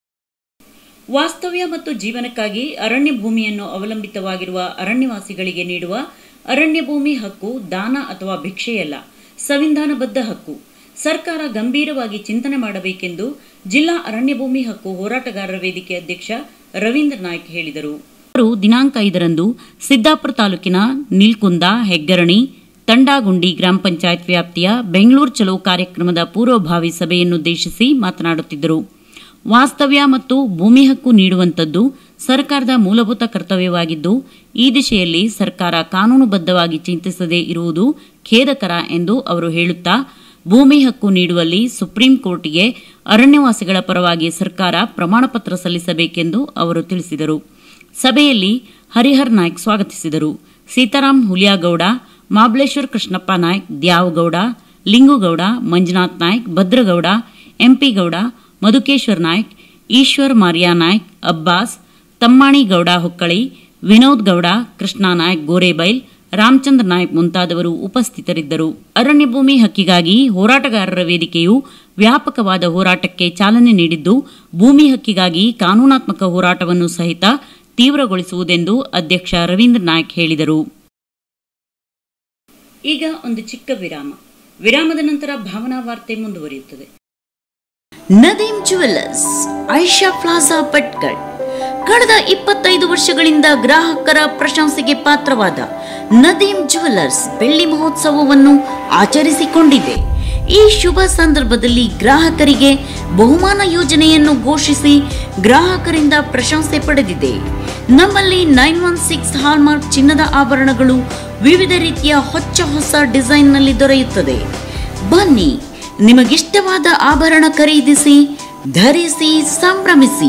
ವಾಸ್ತವ್ಯ ಮತ್ತು ಜೀವನಕ್ಕಾಗಿ ಅರಣ್ಯ ಭೂಮಿಯನ್ನು ಅವಲಂಬಿತವಾಗಿರುವ ಅರಣ್ಯವಾಸಿಗಳಿಗೆ ನೀಡುವ ಅರಣ್ಯ ಭೂಮಿ ಹಕ್ಕು ದಾನ ಅಥವಾ ಭಿಕ್ಷೆಯಲ್ಲ ಸಂವಿಧಾನಬದ್ಧ ಹಕ್ಕು ಸರ್ಕಾರ ಗಂಭೀರವಾಗಿ ಚಿಂತನೆ ಮಾಡಬೇಕೆಂದು ಜಿಲ್ಲಾ ಅರಣ್ಯ ಭೂಮಿ ಹಕ್ಕು ಹೋರಾಟಗಾರರ ವೇದಿಕೆ ಅಧ್ಯಕ್ಷ ರವೀಂದ್ರ ನಾಯ್ಕ್ ಹೇಳಿದರು ಅವರು ದಿನಾಂಕ ಐದರಂದು ಸಿದ್ದಾಪುರ ತಾಲೂಕಿನ ನೀಲ್ಕುಂದ ಹೆಗ್ಗರಣಿ ತಂಡಾಗುಂಡಿ ಗ್ರಾಮ ಪಂಚಾಯತ್ ವ್ಯಾಪ್ತಿಯ ಬೆಂಗಳೂರು ಚಲೋ ಕಾರ್ಯಕ್ರಮದ ಪೂರ್ವಭಾವಿ ಸಭೆಯನ್ನುದ್ದೇಶಿಸಿ ಮಾತನಾಡುತ್ತಿದ್ದರು ವಾಸ್ತವ್ಯ ಮತ್ತು ಭೂಮಿ ಹಕ್ಕು ನೀಡುವಂಥದ್ದು ಸರ್ಕಾರದ ಮೂಲಭೂತ ಕರ್ತವ್ಯವಾಗಿದ್ದು ಈ ದಿಶೆಯಲ್ಲಿ ಸರ್ಕಾರ ಕಾನೂನುಬದ್ಧವಾಗಿ ಚಿಂತಿಸದೇ ಇರುವುದು ಖೇದಕರ ಎಂದು ಅವರು ಹೇಳುತ್ತಾ ಭೂಮಿ ಹಕ್ಕು ನೀಡುವಲ್ಲಿ ಸುಪ್ರೀಂ ಕೋರ್ಟ್ಗೆ ಅರಣ್ಯವಾಸಿಗಳ ಪರವಾಗಿ ಸರ್ಕಾರ ಪ್ರಮಾಣಪತ್ರ ಸಲ್ಲಿಸಬೇಕೆಂದು ಅವರು ತಿಳಿಸಿದರು ಸಭೆಯಲ್ಲಿ ಹರಿಹರ್ ನಾಯ್ಕ್ ಸ್ವಾಗತಿಸಿದರು ಸೀತಾರಾಮ್ ಹುಲಿಯಾಗೌಡ ಮಾಬ್ಲೇಶ್ವರ್ ಕೃಷ್ಣಪ್ಪ ನಾಯ್ಕ್ ದ್ಯಾವಗೌಡ ಲಿಂಗುಗೌಡ ಮಂಜುನಾಥ್ ನಾಯ್ಕ್ ಭದ್ರಗೌಡ ಎಂಪಿಗೌಡ ಮಧುಕೇಶ್ವರ್ ನಾಯ್ಕ್ ಈಶ್ವರ್ ಮಾರಿಯಾ ನಾಯ್ಕ್ ಅಬ್ಬಾಸ್ ತಮ್ಮಾಣಿಗೌಡ ಹೊಕ್ಕಳಿ ವಿನೋದ್ ಗೌಡ ಕೃಷ್ಣ ನಾಯ್ಕ್ ಗೋರೇಬೈಲ್ ರಾಮಚಂದ್ರ ನಾಯ್ಕ್ ಮುಂತಾದವರು ಉಪಸ್ಥಿತರಿದ್ದರು ಅರಣ್ಯ ಭೂಮಿ ಹಕ್ಕಿಗಾಗಿ ಹೋರಾಟಗಾರರ ವೇದಿಕೆಯು ವ್ಯಾಪಕವಾದ ಹೋರಾಟಕ್ಕೆ ಚಾಲನೆ ನೀಡಿದ್ದು ಭೂಮಿ ಹಕ್ಕಿಗಾಗಿ ಕಾನೂನಾತ್ಮಕ ಹೋರಾಟವನ್ನು ಸಹಿತ ತೀವ್ರಗೊಳಿಸುವುದೆಂದು ಅಧ್ಯಕ್ಷ ರವೀಂದ್ರ ನಾಯ್ಕ್ ಹೇಳಿದರು ಈಗ ಒಂದು ಚಿಕ್ಕ ವಿರಾಮ ವಿರಾಮದ ನಂತರ ಭಾವನಾ ವಾರ್ತೆ ಮುಂದುವರಿಯುತ್ತದೆ ನದೀಂ ಜುವೆಲ್ಲರ್ಸ್ ಐಷಾ ಪ್ಲಾಜಾ ಭಟ್ಕಳ್ ಕಳೆದ ಇಪ್ಪತ್ತೈದು ವರ್ಷಗಳಿಂದ ಗ್ರಾಹಕರ ಪ್ರಶಂಸೆಗೆ ಪಾತ್ರವಾದ ನದೀಂ ಜುವೆಲ್ಲರ್ಸ್ ಬೆಳ್ಳಿ ಮಹೋತ್ಸವವನ್ನು ಆಚರಿಸಿಕೊಂಡಿದೆ ಈ ಶುಭ ಸಂದರ್ಭದಲ್ಲಿ ಗ್ರಾಹಕರಿಗೆ ಬಹುಮಾನ ಯೋಜನೆಯನ್ನು ಘೋಷಿಸಿ ಗ್ರಾಹಕರಿಂದ ಪ್ರಶಂಸೆ ಪಡೆದಿದೆ ನಮ್ಮಲ್ಲಿ ನೈನ್ ಒನ್ ಸಿಕ್ಸ್ ಹಾಲ್ಮಾರ್ಕ್ ಚಿನ್ನದ ಆಭರಣಗಳು ವಿವಿಧ ರೀತಿಯ ಹೊಚ್ಚ ಹೊಸ ಡಿಸೈನ್ನಲ್ಲಿ ದೊರೆಯುತ್ತದೆ ಬನ್ನಿ ನಿಮಗಿಷ್ಟವಾದ ಆಭರಣ ಖರೀದಿಸಿ ಧರಿಸಿ ಸಂಭ್ರಮಿಸಿ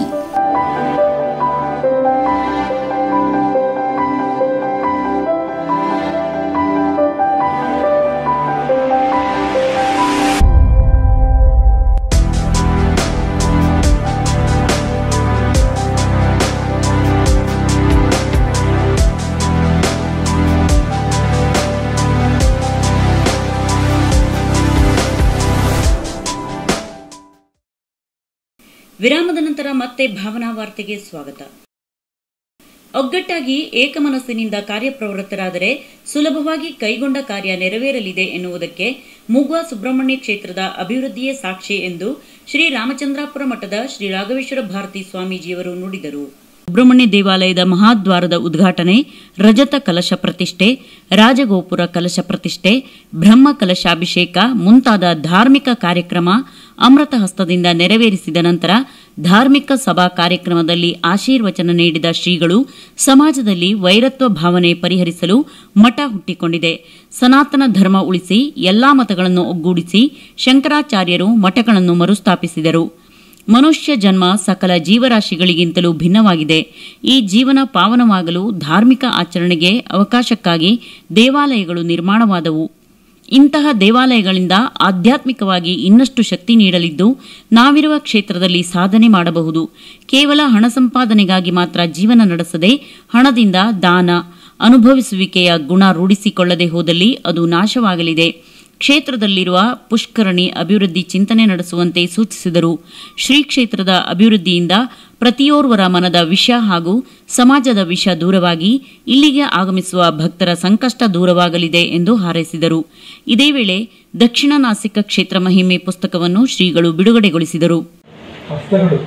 ವಿರಾಮದ ನಂತರ ಮತ್ತೆ ಭಾವನಾ ವಾರ್ತೆಗೆ ಸ್ವಾಗತ ಒಗ್ಗಟ್ಟಾಗಿ ಏಕಮನಸ್ಸಿನಿಂದ ಕಾರ್ಯಪ್ರವೃತ್ತರಾದರೆ ಸುಲಭವಾಗಿ ಕೈಗೊಂಡ ಕಾರ್ಯ ನೆರವೇರಲಿದೆ ಎನ್ನುವುದಕ್ಕೆ ಮೂಗ್ವಾ ಸುಬ್ರಹ್ಮಣ್ಯ ಕ್ಷೇತ್ರದ ಅಭಿವೃದ್ಧಿಯೇ ಸಾಕ್ಷಿ ಎಂದು ಶ್ರೀ ರಾಮಚಂದ್ರಾಪುರ ಮಠದ ಶ್ರೀ ರಾಘವೇಶ್ವರ ಭಾರತಿ ಸ್ವಾಮೀಜಿಯವರು ನುಡಿದರು ಸುಬ್ರಹ್ಮಣ್ಯ ದೇವಾಲಯದ ಮಹಾದ್ವಾರದ ಉದ್ಘಾಟನೆ ರಜತ ಕಲಶ ಪ್ರತಿಷ್ಠೆ ರಾಜಗೋಪುರ ಕಲಶ ಪ್ರತಿಷ್ಠೆ ಬ್ರಹ್ಮ ಕಲಶಾಭಿಷೇಕ ಮುಂತಾದ ಧಾರ್ಮಿಕ ಕಾರ್ಯಕ್ರಮ ಅಮೃತ ಹಸ್ತದಿಂದ ನೆರವೇರಿಸಿದ ನಂತರ ಧಾರ್ಮಿಕ ಸಭಾ ಕಾರ್ಯಕ್ರಮದಲ್ಲಿ ಆಶೀರ್ವಚನ ನೀಡಿದ ಶ್ರೀಗಳು ಸಮಾಜದಲ್ಲಿ ವೈರತ್ವ ಭಾವನೆ ಪರಿಹರಿಸಲು ಮಠ ಹುಟ್ಟಿಕೊಂಡಿದೆ ಸನಾತನ ಧರ್ಮ ಉಳಿಸಿ ಎಲ್ಲಾ ಮತಗಳನ್ನು ಒಗ್ಗೂಡಿಸಿ ಶಂಕರಾಚಾರ್ಯರು ಮಠಗಳನ್ನು ಮರುಸ್ಥಾಪಿಸಿದರು ಮನುಷ್ಯ ಜನ್ಮ ಸಕಲ ಜೀವರಾಶಿಗಳಿಗಿಂತಲೂ ಭಿನ್ನವಾಗಿದೆ ಈ ಜೀವನ ಪಾವನವಾಗಲು ಧಾರ್ಮಿಕ ಆಚರಣೆಗೆ ಅವಕಾಶಕ್ಕಾಗಿ ದೇವಾಲಯಗಳು ನಿರ್ಮಾಣವಾದವು ಇಂತಹ ದೇವಾಲಯಗಳಿಂದ ಆಧ್ಯಾತ್ಮಿಕವಾಗಿ ಇನ್ನಷ್ಟು ಶಕ್ತಿ ನೀಡಲಿದ್ದು ನಾವಿರುವ ಕ್ಷೇತ್ರದಲ್ಲಿ ಸಾಧನೆ ಮಾಡಬಹುದು ಕೇವಲ ಹಣ ಸಂಪಾದನೆಗಾಗಿ ಮಾತ್ರ ಜೀವನ ನಡೆಸದೆ ಹಣದಿಂದ ದಾನ ಅನುಭವಿಸುವಿಕೆಯ ಗುಣ ರೂಢಿಸಿಕೊಳ್ಳದೆ ಹೋದಲ್ಲಿ ಅದು ನಾಶವಾಗಲಿದೆ ಕ್ಷೇತ್ರದಲ್ಲಿರುವ ಪುಷ್ಕರಣಿ ಅಭಿವೃದ್ಧಿ ಚಿಂತನೆ ನಡೆಸುವಂತೆ ಸೂಚಿಸಿದರು ಶ್ರೀ ಕ್ಷೇತ್ರದ ಅಭಿವೃದ್ಧಿಯಿಂದ ಪ್ರತಿಯೋರ್ವರ ಮನದ ವಿಷ ಹಾಗೂ ಸಮಾಜದ ವಿಷ ದೂರವಾಗಿ ಇಲ್ಲಿಗೆ ಆಗಮಿಸುವ ಭಕ್ತರ ಸಂಕಷ್ಟ ದೂರವಾಗಲಿದೆ ಎಂದು ಹಾರೈಸಿದರು ಇದೇ ವೇಳೆ ದಕ್ಷಿಣ ನಾಸಿಕ ಕ್ಷೇತ್ರ ಮಹಿಮೆ ಪುಸ್ತಕವನ್ನು ಶ್ರೀಗಳು ಬಿಡುಗಡೆಗೊಳಿಸಿದರು ಹಸ್ತಗಳು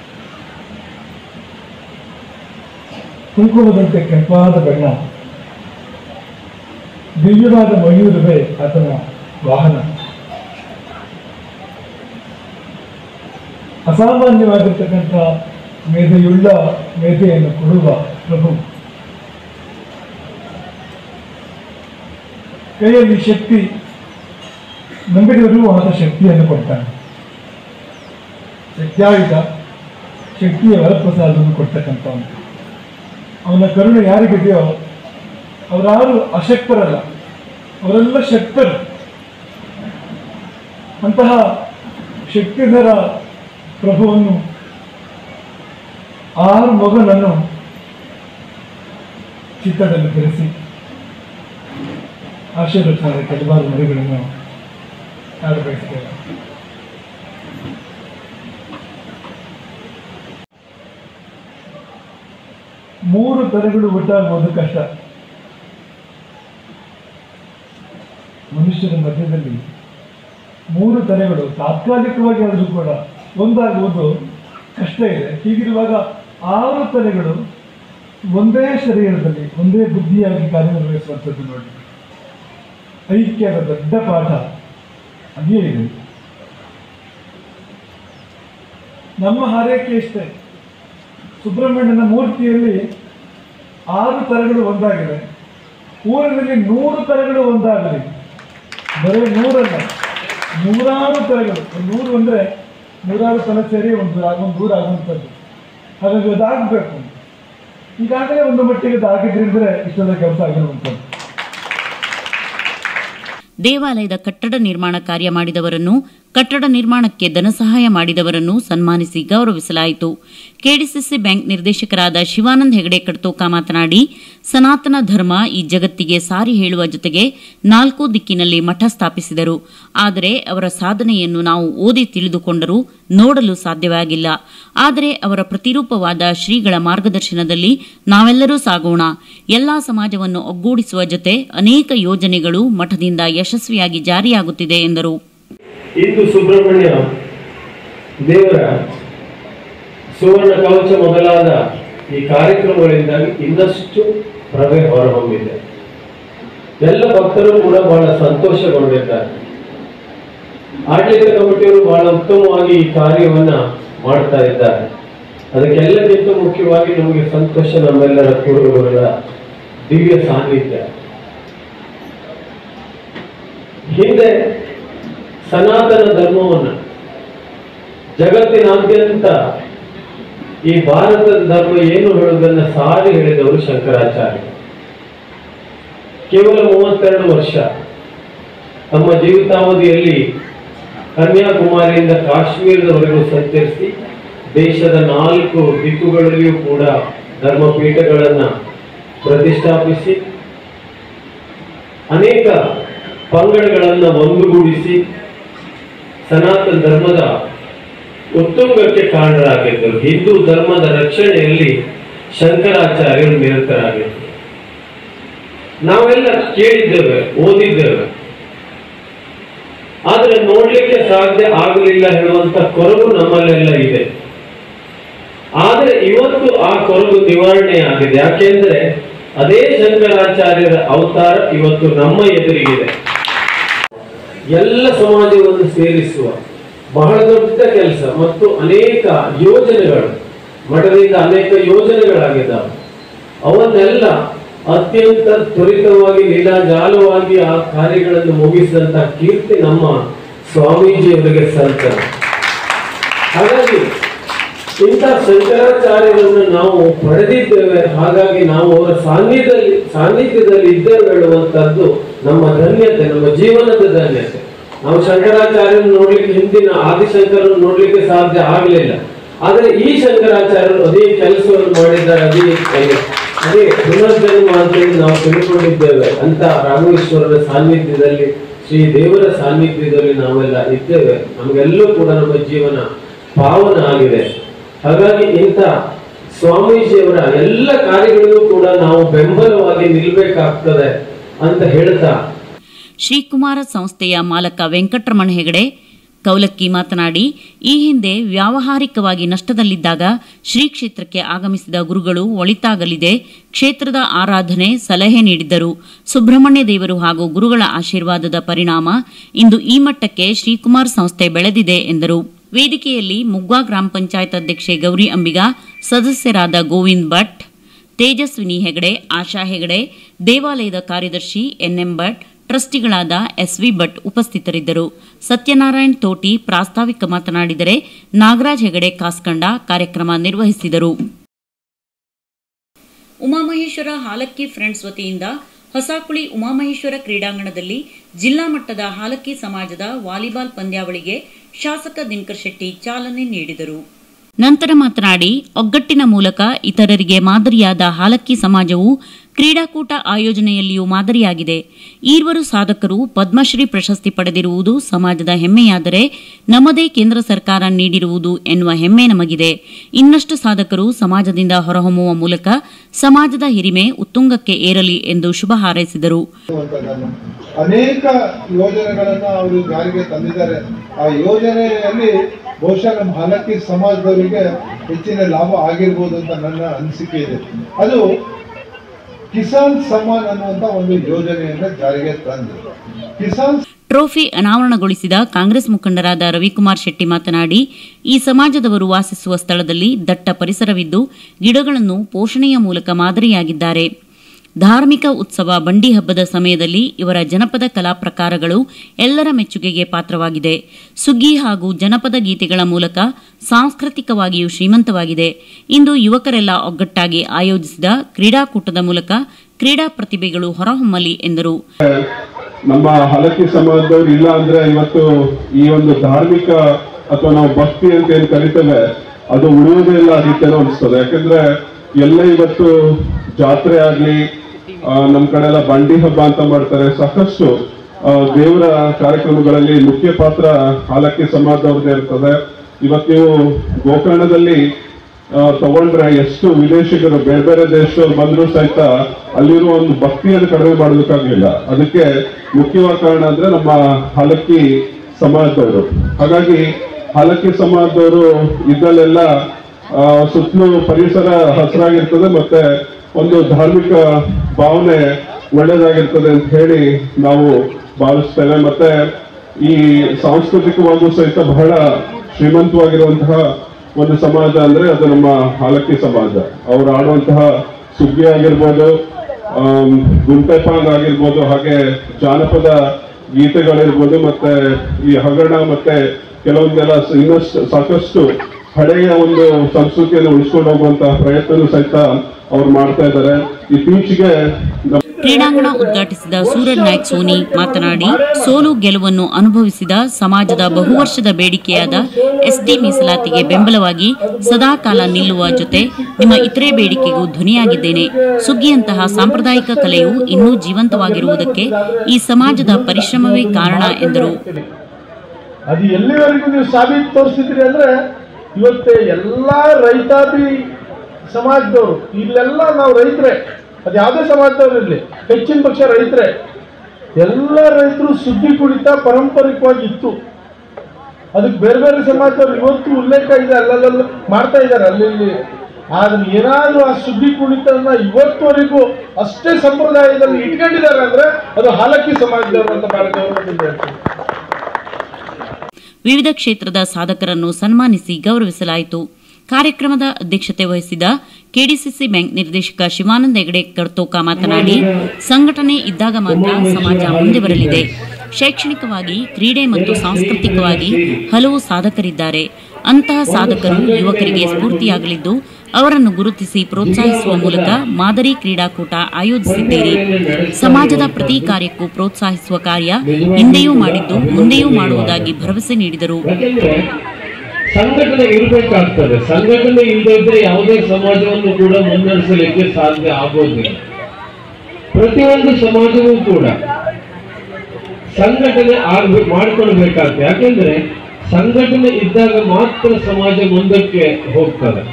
ಕುಂಕುಮದಂತೆ ಕೆಂಪಾದ ಬಣ್ಣ ದಿವ್ಯವಾದ ಮಯೂರವೇ ಆತನ ವಾಹನ ಅಸಾಮಾನ್ಯವಾಗಿರ್ತಕ್ಕಂಥ ಮೇಧೆಯುಳ್ಳ ಮೇಧೆಯನ್ನು ಕೊಡುವ ಪ್ರಭು ಕೈಯಲ್ಲಿ ಶಕ್ತಿ ನಂಬಿದವರಿಗೂ ಆತ ಶಕ್ತಿಯನ್ನು ಕೊಡ್ತಾನೆ ಶಕ್ತಿಯಾಯುಧ ಶಕ್ತಿಯ ವರಪ್ರಸಾದವನ್ನು ಕೊಡ್ತಕ್ಕಂಥವನು ಅವನ ಕರುಣೆ ಯಾರಿಗಿದೆಯೋ ಅವರಾರು ಅಶಕ್ತರಲ್ಲ ಅವರೆಲ್ಲ ಶಕ್ತರು ಅಂತಹ ಶಕ್ತಿಧರ ಪ್ರಭುವನ್ನು ಆರು ಮಗನನ್ನು ಚಿತ್ತದಲ್ಲಿ ಧರಿಸಿ ಆಶೀರ್ವಚನ ಕೆಲವಾರು ಮರಿಗಳನ್ನು ನಾನು ಬಯಸ್ತೇವೆ ಮೂರು ತಲೆಗಳು ಒಟ್ಟಾಗುವುದು ಕಷ್ಟ ಮನುಷ್ಯರ ಮಧ್ಯದಲ್ಲಿ ಮೂರು ತಲೆಗಳು ತಾತ್ಕಾಲಿಕವಾಗಿ ಆದರೂ ಕೂಡ ಒಂದಾಗುವುದು ಕಷ್ಟ ಇದೆ ಹೀಗಿರುವಾಗ ಆರು ತಲೆಗಳು ಒಂದೇ ಶರೀರದಲ್ಲಿ ಒಂದೇ ಬುದ್ಧಿಯಾಗಿ ಕಾರ್ಯನಿರ್ವಹಿಸುವಂಥದ್ದು ನೋಡಿ ಐಕ್ಯದ ದೊಡ್ಡ ಪಾಠ ಅದೇ ಇದೆ ನಮ್ಮ ಹಾರೈಕೆ ಇಷ್ಟೇ ಸುಬ್ರಹ್ಮಣ್ಯನ ಮೂರ್ತಿಯಲ್ಲಿ ಆರು ತರಗಳು ಒಂದಾಗಿದೆ ಊರಿನಲ್ಲಿ ನೂರು ತರಗಳು ಒಂದಾಗಲಿ ಬರೀ ನೂರಲ್ಲ ನೂರಾರು ತರಗಳು ಒಂದು ನೂರು ಅಂದರೆ ನೂರಾರು ತಲ ಸೇರಿ ಒಂದು ಒಂದು ದೂರ ಆಗುವಂಥದ್ದು ಹಾಗಾಗಿ ಅದಾಗಬೇಕು ಈಗಾಗಲೇ ಒಂದು ಮಟ್ಟಿಗೆ ಅದಾಗಿದ್ರಿಂದ್ರೆ ಇಷ್ಟೊಂದು ಕೆಲಸ ಆಗಿರುವಂಥದ್ದು ದೇವಾಲಯದ ಕಟ್ಟಡ ನಿರ್ಮಾಣ ಕಾರ್ಯ ಮಾಡಿದವರನ್ನು ಕಟ್ಟಡ ನಿರ್ಮಾಣಕ್ಕೆ ಧನಸಹಾಯ ಮಾಡಿದವರನ್ನು ಸನ್ಮಾನಿಸಿ ಗೌರವಿಸಲಾಯಿತು ಕೆಡಿಸಿಸಿ ಬ್ಯಾಂಕ್ ನಿರ್ದೇಶಕರಾದ ಶಿವಾನಂದ್ ಹೆಗಡೆ ಕಡ್ತೋಕ ಮಾತನಾಡಿ ಸನಾತನ ಧರ್ಮ ಈ ಜಗತ್ತಿಗೆ ಸಾರಿ ಹೇಳುವ ಜೊತೆಗೆ ನಾಲ್ಕು ದಿಕ್ಕಿನಲ್ಲಿ ಮಠ ಸ್ಥಾಪಿಸಿದರು ಆದರೆ ಅವರ ಸಾಧನೆಯನ್ನು ನಾವು ಓದಿ ತಿಳಿದುಕೊಂಡರೂ ನೋಡಲು ಸಾಧ್ಯವಾಗಿಲ್ಲ ಆದರೆ ಅವರ ಪ್ರತಿರೂಪವಾದ ಶ್ರೀಗಳ ಮಾರ್ಗದರ್ಶನದಲ್ಲಿ ನಾವೆಲ್ಲರೂ ಸಾಗೋಣ ಎಲ್ಲಾ ಸಮಾಜವನ್ನು ಒಗ್ಗೂಡಿಸುವ ಜೊತೆ ಅನೇಕ ಯೋಜನೆಗಳು ಮಠದಿಂದ ಯಶಸ್ವಿಯಾಗಿ ಜಾರಿಯಾಗುತ್ತಿದೆ ಎಂದರು ಇಂದು ಸುಬ್ರಹ್ಮಣ್ಯ ದೇವರ ಸುವರ್ಣ ಕವಚ ಮೊದಲಾದ ಈ ಕಾರ್ಯಕ್ರಮಗಳಿಂದಾಗಿ ಇನ್ನಷ್ಟು ಪ್ರಭೆ ಹೊರಹೊಮ್ಮಿದೆ ಎಲ್ಲ ಭಕ್ತರು ಕೂಡ ಬಹಳ ಸಂತೋಷಗೊಂಡಿದ್ದಾರೆ ಆಡಳಿತ ಕಮಿಟಿಯವರು ಬಹಳ ಉತ್ತಮವಾಗಿ ಈ ಕಾರ್ಯವನ್ನ ಮಾಡ್ತಾ ಇದ್ದಾರೆ ಅದಕ್ಕೆಲ್ಲಕ್ಕಿಂತ ಮುಖ್ಯವಾಗಿ ನಮಗೆ ಸಂತೋಷ ನಮ್ಮೆಲ್ಲರ ಗುರುಗಳ ದಿವ್ಯ ಸಾನ್ನಿಧ್ಯ ಹಿಂದೆ ಸನಾತನ ಧರ್ಮವನ್ನು ಜಗತ್ತಿನಾದ್ಯಂತ ಈ ಭಾರತದ ಧರ್ಮ ಏನು ಹೇಳುವುದನ್ನು ಸಾರಿ ಹೇಳಿದವರು ಶಂಕರಾಚಾರ್ಯ ಕೇವಲ ಮೂವತ್ತೆರಡು ವರ್ಷ ತಮ್ಮ ಜೀವಿತಾವಧಿಯಲ್ಲಿ ಕನ್ಯಾಕುಮಾರಿಯಿಂದ ಕಾಶ್ಮೀರದವರೆಗೂ ಸಂಚರಿಸಿ ದೇಶದ ನಾಲ್ಕು ದಿಕ್ಕುಗಳಲ್ಲಿಯೂ ಕೂಡ ಧರ್ಮಪೀಠಗಳನ್ನ ಪ್ರತಿಷ್ಠಾಪಿಸಿ ಅನೇಕ ಪಂಗಡಗಳನ್ನು ಒಂದುಗೂಡಿಸಿ ಸನಾತನ ಧರ್ಮದ ಉತ್ತುಂಗಕ್ಕೆ ಕಾರಣರಾಗಿದ್ದರು ಹಿಂದೂ ಧರ್ಮದ ರಕ್ಷಣೆಯಲ್ಲಿ ಶಂಕರಾಚಾರ್ಯರು ನಿರತರಾಗಿದ್ದರು ನಾವೆಲ್ಲ ಕೇಳಿದ್ದೇವೆ ಓದಿದ್ದೇವೆ ಆದರೆ ನೋಡ್ಲಿಕ್ಕೆ ಸಾಧ್ಯ ಆಗಲಿಲ್ಲ ಹೇಳುವಂತ ಕೊರಗು ನಮ್ಮಲ್ಲೆಲ್ಲ ಇದೆ ಆದರೆ ಇವತ್ತು ಆ ಕೊರಗು ನಿವಾರಣೆ ಆಗಿದೆ ಯಾಕೆಂದ್ರೆ ಅದೇ ಶಂಕರಾಚಾರ್ಯರ ಅವತಾರ ಇವತ್ತು ನಮ್ಮ ಎದುರಿಗಿದೆ ಎಲ್ಲ ಸಮಾಜವನ್ನು ಸೇರಿಸುವ ಬಹಳ ದೊಡ್ಡ ಕೆಲಸ ಮತ್ತು ಅನೇಕ ಯೋಜನೆಗಳು ಮಠದಿಂದ ಅನೇಕ ಯೋಜನೆಗಳಾಗಿದ್ದಾವೆ ಅವನ್ನೆಲ್ಲ ಅತ್ಯಂತ ತ್ವರಿತವಾಗಿ ಲೀಲಾಜಾಲವಾಗಿ ಆ ಕಾರ್ಯಗಳನ್ನು ಮುಗಿಸಿದಂತ ಕೀರ್ತಿ ನಮ್ಮ ಸ್ವಾಮೀಜಿಯವರಿಗೆ ಸಲ್ತದೆ ಹಾಗಾಗಿ ಇಂಥ ಶಂಕರಾಚಾರ್ಯರನ್ನು ನಾವು ಪಡೆದಿದ್ದೇವೆ ಹಾಗಾಗಿ ನಾವು ಅವರ ಸಾನ್ನಿಧ್ಯದಲ್ಲಿ ಸಾನ್ನಿಧ್ಯದಲ್ಲಿ ಇದ್ದೇವೆ ಹೇಳುವಂತದ್ದು ನಮ್ಮ ಧನ್ಯತೆ ನಮ್ಮ ಜೀವನದ ಧನ್ಯತೆ ನಾವು ಶಂಕರಾಚಾರ್ಯರನ್ನು ನೋಡ್ಲಿಕ್ಕೆ ಹಿಂದಿನ ಆದಿಶಂಕರನ್ನು ನೋಡ್ಲಿಕ್ಕೆ ಸಾಧ್ಯ ಆಗಲಿಲ್ಲ ಆದರೆ ಈ ಶಂಕರಾಚಾರ್ಯರು ಅದೇ ಕೆಲಸವನ್ನು ಮಾಡಿದ್ದಾರೆ ಅದೇ ಅದೇ ಪುನರ್ಜನ್ಮ ಅಂತೇಳಿ ನಾವು ತಿಳ್ಕೊಂಡಿದ್ದೇವೆ ಅಂತ ರಾಘವೇಶ್ವರರ ಸಾನ್ನಿಧ್ಯದಲ್ಲಿ ಶ್ರೀ ದೇವರ ಸಾನ್ನಿಧ್ಯದಲ್ಲಿ ನಾವೆಲ್ಲ ಇದ್ದೇವೆ ನಮಗೆಲ್ಲೂ ಕೂಡ ನಮ್ಮ ಜೀವನ ಪಾವನ ಆಗಿದೆ ಹಾಗಾಗಿ ಇಂಥ ಸ್ವಾಮೀಜಿಯವರ ಎಲ್ಲ ಕಾರ್ಯಗಳಿಗೂ ಕೂಡ ನಾವು ಬೆಂಬಲವಾಗಿ ನಿಲ್ಬೇಕಾಗ್ತದೆ ಅಂತ ಹೇಳ್ತಾ ಶ್ರೀಕುಮಾರ ಸಂಸ್ಥೆಯ ಮಾಲಕ ವೆಂಕಟರಮಣ ಹೆಗಡೆ ಕೌಲಕ್ಕಿ ಮಾತನಾಡಿ ಈ ಹಿಂದೆ ವ್ಯಾವಹಾರಿಕವಾಗಿ ನಷ್ಟದಲ್ಲಿದ್ದಾಗ ಶ್ರೀ ಕ್ಷೇತ್ರಕ್ಕೆ ಆಗಮಿಸಿದ ಗುರುಗಳು ಒಳಿತಾಗಲಿದೆ ಕ್ಷೇತ್ರದ ಆರಾಧನೆ ಸಲಹೆ ನೀಡಿದ್ದರು ಸುಬ್ರಹ್ಮಣ್ಯ ದೇವರು ಹಾಗೂ ಗುರುಗಳ ಆಶೀರ್ವಾದದ ಪರಿಣಾಮ ಇಂದು ಈ ಮಟ್ಟಕ್ಕೆ ಶ್ರೀಕುಮಾರ್ ಸಂಸ್ಥೆ ಬೆಳೆದಿದೆ ಎಂದರು ವೇದಿಕೆಯಲ್ಲಿ ಮುಗ್ವಾ ಗ್ರಾಮ ಪಂಚಾಯತ್ ಅಧ್ಯಕ್ಷೆ ಗೌರಿ ಅಂಬಿಗ ಸದಸ್ಯರಾದ ಗೋವಿಂದ್ ಭಟ್ ತೇಜಸ್ವಿನಿ ಹೆಗಡೆ ಆಶಾ ಹೆಗಡೆ ದೇವಾಲಯದ ಕಾರ್ಯದರ್ಶಿ ಎನ್ಎಂ ಭಟ್ ಟ್ರಸ್ಟಿಗಳಾದ ಎಸ್ವಿ ಭಟ್ ಉಪಸ್ಥಿತರಿದ್ದರು ಸತ್ಯನಾರಾಯಣ್ ತೋಟಿ ಪ್ರಾಸ್ತಾವಿಕ ಮಾತನಾಡಿದರೆ ನಾಗರಾಜ್ ಹೆಗಡೆ ಕಾಸ್ಕಂಡ ಕಾರ್ಯಕ್ರಮ ನಿರ್ವಹಿಸಿದರು ಉಮಾಮಹೇಶ್ವರ ಹಾಲಕ್ಕಿ ಫ್ರೆಂಡ್ಸ್ ವತಿಯಿಂದ ಹೊಸಕುಳಿ ಉಮಾಮಹೇಶ್ವರ ಕ್ರೀಡಾಂಗಣದಲ್ಲಿ ಜಿಲ್ಲಾ ಮಟ್ಟದ ಹಾಲಕ್ಕಿ ಸಮಾಜದ ವಾಲಿಬಾಲ್ ಪಂದ್ಯಾವಳಿಗೆ ಶಾಸಕ ದಿನಕರ್ ಶೆಟ್ಟಿ ಚಾಲನೆ ನೀಡಿದರು ನಂತರ ಮಾತನಾಡಿ ಒಗ್ಗಟ್ಟಿನ ಮೂಲಕ ಇತರರಿಗೆ ಮಾದರಿಯಾದ ಹಾಲಕ್ಕಿ ಸಮಾಜವು ಕ್ರೀಡಾಕೂಟ ಆಯೋಜನೆಯಲ್ಲಿಯೂ ಮಾದರಿಯಾಗಿದೆ ಈರ್ವರು ಸಾಧಕರು ಪದ್ಮಶ್ರೀ ಪ್ರಶಸ್ತಿ ಪಡೆದಿರುವುದು ಸಮಾಜದ ಹೆಮ್ಮೆಯಾದರೆ ನಮ್ಮದೇ ಕೇಂದ್ರ ಸರ್ಕಾರ ನೀಡಿರುವುದು ಎನ್ನುವ ಹೆಮ್ಮೆ ನಮಗಿದೆ ಇನ್ನಷ್ಟು ಸಾಧಕರು ಸಮಾಜದಿಂದ ಹೊರಹೊಮ್ಮುವ ಮೂಲಕ ಸಮಾಜದ ಹಿರಿಮೆ ಉತ್ತುಂಗಕ್ಕೆ ಏರಲಿ ಎಂದು ಶುಭ ಹಾರೈಸಿದರು ಅನೇಕ ಯೋಜನೆಗಳನ್ನ ಅವರು ಜಾರಿಗೆ ತಂದಿದ್ದಾರೆ ಆ ಯೋಜನೆಯಲ್ಲಿ ಬಹುಶಃ ನಮ್ಮ ಹಲಕ್ಕಿ ಸಮಾಜದವರಿಗೆ ಹೆಚ್ಚಿನ ಲಾಭ ಆಗಿರ್ಬೋದು ಅಂತ ನನ್ನ ಅನಿಸಿಕೆ ಇದೆ ಅದು ಕಿಸಾನ್ ಸಮ್ಮಾನ್ ಅನ್ನುವಂತ ಒಂದು ಯೋಜನೆಯನ್ನ ಜಾರಿಗೆ ತಂದರು ಕಿಸಾನ್ ಟ್ರೋಫಿ ಅನಾವರಣಗೊಳಿಸಿದ ಕಾಂಗ್ರೆಸ್ ಮುಖಂಡರಾದ ರವಿಕುಮಾರ್ ಶೆಟ್ಟಿ ಮಾತನಾಡಿ ಈ ಸಮಾಜದವರು ವಾಸಿಸುವ ಸ್ಥಳದಲ್ಲಿ ದಟ್ಟ ಪರಿಸರವಿದ್ದು ಗಿಡಗಳನ್ನು ಪೋಷಣೆಯ ಮೂಲಕ ಮಾದರಿಯಾಗಿದ್ದಾರೆ ಧಾರ್ಮಿಕ ಉತ್ಸವ ಬಂಡಿ ಹಬ್ಬದ ಸಮಯದಲ್ಲಿ ಇವರ ಜನಪದ ಕಲಾ ಪ್ರಕಾರಗಳು ಎಲ್ಲರ ಮೆಚ್ಚುಗೆಗೆ ಪಾತ್ರವಾಗಿದೆ ಸುಗ್ಗಿ ಹಾಗೂ ಜನಪದ ಗೀತೆಗಳ ಮೂಲಕ ಸಾಂಸ್ಕೃತಿಕವಾಗಿಯೂ ಶ್ರೀಮಂತವಾಗಿದೆ ಇಂದು ಯುವಕರೆಲ್ಲ ಒಗ್ಗಟ್ಟಾಗಿ ಆಯೋಜಿಸಿದ ಕ್ರೀಡಾಕೂಟದ ಮೂಲಕ ಕ್ರೀಡಾ ಪ್ರತಿಭೆಗಳು ಹೊರಹೊಮ್ಮಲಿ ಎಂದರು ನಮ್ಮ ಹಲಕಿ ಸಮಾಜದವ್ರು ಇಲ್ಲ ಅಂದ್ರೆ ಇವತ್ತು ಈ ಒಂದು ಧಾರ್ಮಿಕ ಅಥವಾ ನಾವು ಭಕ್ತಿ ಅಂತ ಏನ್ ಕರಿತೇವೆ ಅದು ಉಳಿಯೋದೇ ಇಲ್ಲ ಆಗಿತ್ತೇನೋ ಅನಿಸ್ತದೆ ಯಾಕಂದ್ರೆ ಎಲ್ಲ ಇವತ್ತು ಜಾತ್ರೆ ಆಗ್ಲಿ ಆ, ನಮ್ ಕಡೆ ಎಲ್ಲ ಬಂಡಿ ಹಬ್ಬ ಅಂತ ಮಾಡ್ತಾರೆ ಸಾಕಷ್ಟು ಆ, ದೇವರ ಕಾರ್ಯಕ್ರಮಗಳಲ್ಲಿ ಮುಖ್ಯ ಪಾತ್ರ ಹಾಲಕ್ಕಿ ಸಮಾಜದವ್ರದ್ದೇ ಇರ್ತದೆ ಇವತ್ತು ನೀವು ಗೋಕರ್ಣದಲ್ಲಿ ಆ, ತಗೊಂಡ್ರೆ ಎಷ್ಟು ವಿದೇಶಿಗರು ಬೇರೆ ಬೇರೆ ದೇಶದವ್ರು ಬಂದ್ರು ಸಹಿತ ಅಲ್ಲಿರುವ ಒಂದು ಭಕ್ತಿಯನ್ನು ಕಡಿಮೆ ಮಾಡೋದಕ್ಕಾಗ್ಲಿಲ್ಲ ಅದಕ್ಕೆ ಮುಖ್ಯವಾದ ಕಾರಣ ಅಂದ್ರೆ ನಮ್ಮ ಹಲಕ್ಕಿ ಸಮಾಜದವರು ಹಾಗಾಗಿ ಹಲಕ್ಕಿ ಸಮಾಜದವರು ಇದರಲ್ಲೆಲ್ಲ ಆ, ಸುತ್ತಲೂ ಪರಿಸರ ಹಸಿರಾಗಿರ್ತದೆ ಮತ್ತೆ ಒಂದು ಧಾರ್ಮಿಕ ಭಾವನೆ ಒಳ್ಳೆಯದಾಗಿರ್ತದೆ ಅಂತ ಹೇಳಿ ನಾವು ಭಾವಿಸ್ತೇವೆ ಮತ್ತೆ ಈ ಸಾಂಸ್ಕೃತಿಕವಾಗೂ ಸಹಿತ ಬಹಳ ಶ್ರೀಮಂತವಾಗಿರುವಂತಹ ಒಂದು ಸಮಾಜ ಅಂದ್ರೆ ಅದು ನಮ್ಮ ಹಾಲಕ್ಕಿ ಸಮಾಜ ಅವರು ಆಡುವಂತಹ ಸುಗ್ಗಿ ಆಗಿರ್ಬೋದು ಆಮ್, ಗುಂಟೆಪಾಂಗ್ ಆಗಿರ್ಬೋದು ಹಾಗೆ ಜಾನಪದ ಗೀತೆಗಳಿರ್ಬೋದು ಮತ್ತೆ ಈ ಹಗರಣ ಮತ್ತೆ ಕೆಲವೊಂದೆಲ್ಲ ಸ- ಇನ್ನಷ್ಟು ಸಾಕಷ್ಟು ಹಳೆಯ ಒಂದು ಸಂಸ್ಕೃತಿಯನ್ನು ಉಳಿಸ್ಕೊಂಡು ಹೋಗುವಂತಹ ಪ್ರಯತ್ನ ಸಹಿತ ಅವ್ರು ಮಾಡ್ತಾ ಇದ್ದಾರೆ ಇತ್ತೀಚೆಗೆ ನಮ್ಮ ಕ್ರೀಡಾಂಗಣ ಉದ್ಘಾಟಿಸಿದ ಸೂರಜ್ ನಾಯ್ಕ್ ಸೋನಿ ಮಾತನಾಡಿ ಸೋಲು ಗೆಲುವನ್ನು ಅನುಭವಿಸಿದ ಸಮಾಜದ ಬಹುವರ್ಷದ ಬೇಡಿಕೆಯಾದ ಎಸ್ಟಿ ಮೀಸಲಾತಿಗೆ ಬೆಂಬಲವಾಗಿ ಸದಾಕಾಲ ನಿಲ್ಲುವ ಜೊತೆ ನಿಮ್ಮ ಇತರೆ ಬೇಡಿಕೆಗೂ ಧ್ವನಿಯಾಗಿದ್ದೇನೆ ಸುಗ್ಗಿಯಂತಹ ಸಾಂಪ್ರದಾಯಿಕ ಕಲೆಯು ಇನ್ನೂ ಜೀವಂತವಾಗಿರುವುದಕ್ಕೆ ಈ ಸಮಾಜದ ಪರಿಶ್ರಮವೇ ಕಾರಣ ಎಂದರು ಅದು ಎಲ್ಲಿವರೆಗೂ ನೀವು ಸಾಬೀತು ತೋರಿಸಿದ್ರಿ ಅಂದ್ರೆ ಇವತ್ತು ಎಲ್ಲಾ ರೈತಾಪಿ ಸಮಾಜದವರು ಇಲ್ಲೆಲ್ಲ ನಾವು ರೈತರೇ ಅದು ಯಾವುದೇ ಸಮಾಜದವ್ರು ಇರಲಿ ಹೆಚ್ಚಿನ ಪಕ್ಷ ರೈತರೇ ಎಲ್ಲ ರೈತರು ಸುದ್ದಿ ಕುಡಿತ ಪಾರಂಪರಿಕವಾಗಿ ಇತ್ತು ಅದಕ್ಕೆ ಬೇರೆ ಬೇರೆ ಸಮಾಜದವ್ರು ಇವತ್ತು ಉಲ್ಲೇಖ ಇದೆ ಅಲ್ಲಲ್ಲ ಮಾಡ್ತಾ ಇದ್ದಾರೆ ಅಲ್ಲಿ ಇಲ್ಲಿ ಆದ್ರೆ ಏನಾದ್ರೂ ಆ ಸುದ್ದಿ ಕುಣಿತನ ಇವತ್ತುವರೆಗೂ ಅಷ್ಟೇ ಸಂಪ್ರದಾಯದಲ್ಲಿ ಇಟ್ಕೊಂಡಿದ್ದಾರೆ ಅಂದ್ರೆ ಅದು ಹಾಲಕ್ಕಿ ಸಮಾಜದವರು ಅಂತ ಬಹಳ ಗೌರವದಿಂದ ಹೇಳ್ತೀನಿ ವಿವಿಧ ಕ್ಷೇತ್ರದ ಸಾಧಕರನ್ನು ಸನ್ಮಾನಿಸಿ ಗೌರವಿಸಲಾಯಿತು ಕಾರ್ಯಕ್ರಮದ ಅಧ್ಯಕ್ಷತೆ ವಹಿಸಿದ ಕೆಡಿಸಿಸಿ ಬ್ಯಾಂಕ್ ನಿರ್ದೇಶಕ ಶಿವಾನಂದ ಹೆಗಡೆ ಕರ್ತೋಕ ಮಾತನಾಡಿ ಸಂಘಟನೆ ಇದ್ದಾಗ ಮಾತ್ರ ಸಮಾಜ ಮುಂದೆ ಬರಲಿದೆ ಶೈಕ್ಷಣಿಕವಾಗಿ ಕ್ರೀಡೆ ಮತ್ತು ಸಾಂಸ್ಕೃತಿಕವಾಗಿ ಹಲವು ಸಾಧಕರಿದ್ದಾರೆ ಅಂತಹ ಸಾಧಕರು ಯುವಕರಿಗೆ ಸ್ಫೂರ್ತಿಯಾಗಲಿದ್ದು ಅವರನ್ನು ಗುರುತಿಸಿ ಪ್ರೋತ್ಸಾಹಿಸುವ ಮೂಲಕ ಮಾದರಿ ಕ್ರೀಡಾಕೂಟ ಆಯೋಜಿಸಿದ್ದೀರಿ ಸಮಾಜದ ಪ್ರತಿ ಕಾರ್ಯಕ್ಕೂ ಪ್ರೋತ್ಸಾಹಿಸುವ ಕಾರ್ಯ ಹಿಂದೆಯೂ ಮಾಡಿದ್ದು ಮುಂದೆಯೂ ಮಾಡುವುದಾಗಿ ಭರವಸೆ ನೀಡಿದರು ಯಾಕೆಂದ್ರೆ ಸಂಘಟನೆ ಇರಬೇಕಾಗ್ತದೆ ಸಂಘಟನೆ ಇಲ್ಲದೆ ಇದ್ರೆ ಯಾವುದೇ ಸಮಾಜವನ್ನು ಕೂಡ ಮುನ್ನಡೆಸಲಿಕ್ಕೆ ಸಾಧ್ಯ ಆಗೋದಿಲ್ಲ ಪ್ರತಿಯೊಂದು ಸಮಾಜವೂ ಕೂಡ ಸಂಘಟನೆ ಆಗ್ಬೇಕು ಮಾಡ್ಕೊಳ್ಬೇಕಾಗ್ತದೆ ಯಾಕೆಂದ್ರೆ ಸಂಘಟನೆ ಇದ್ದಾಗ ಮಾತ್ರ ಸಮಾಜ ಮುಂದಕ್ಕೆ ಹೋಗ್ತದೆ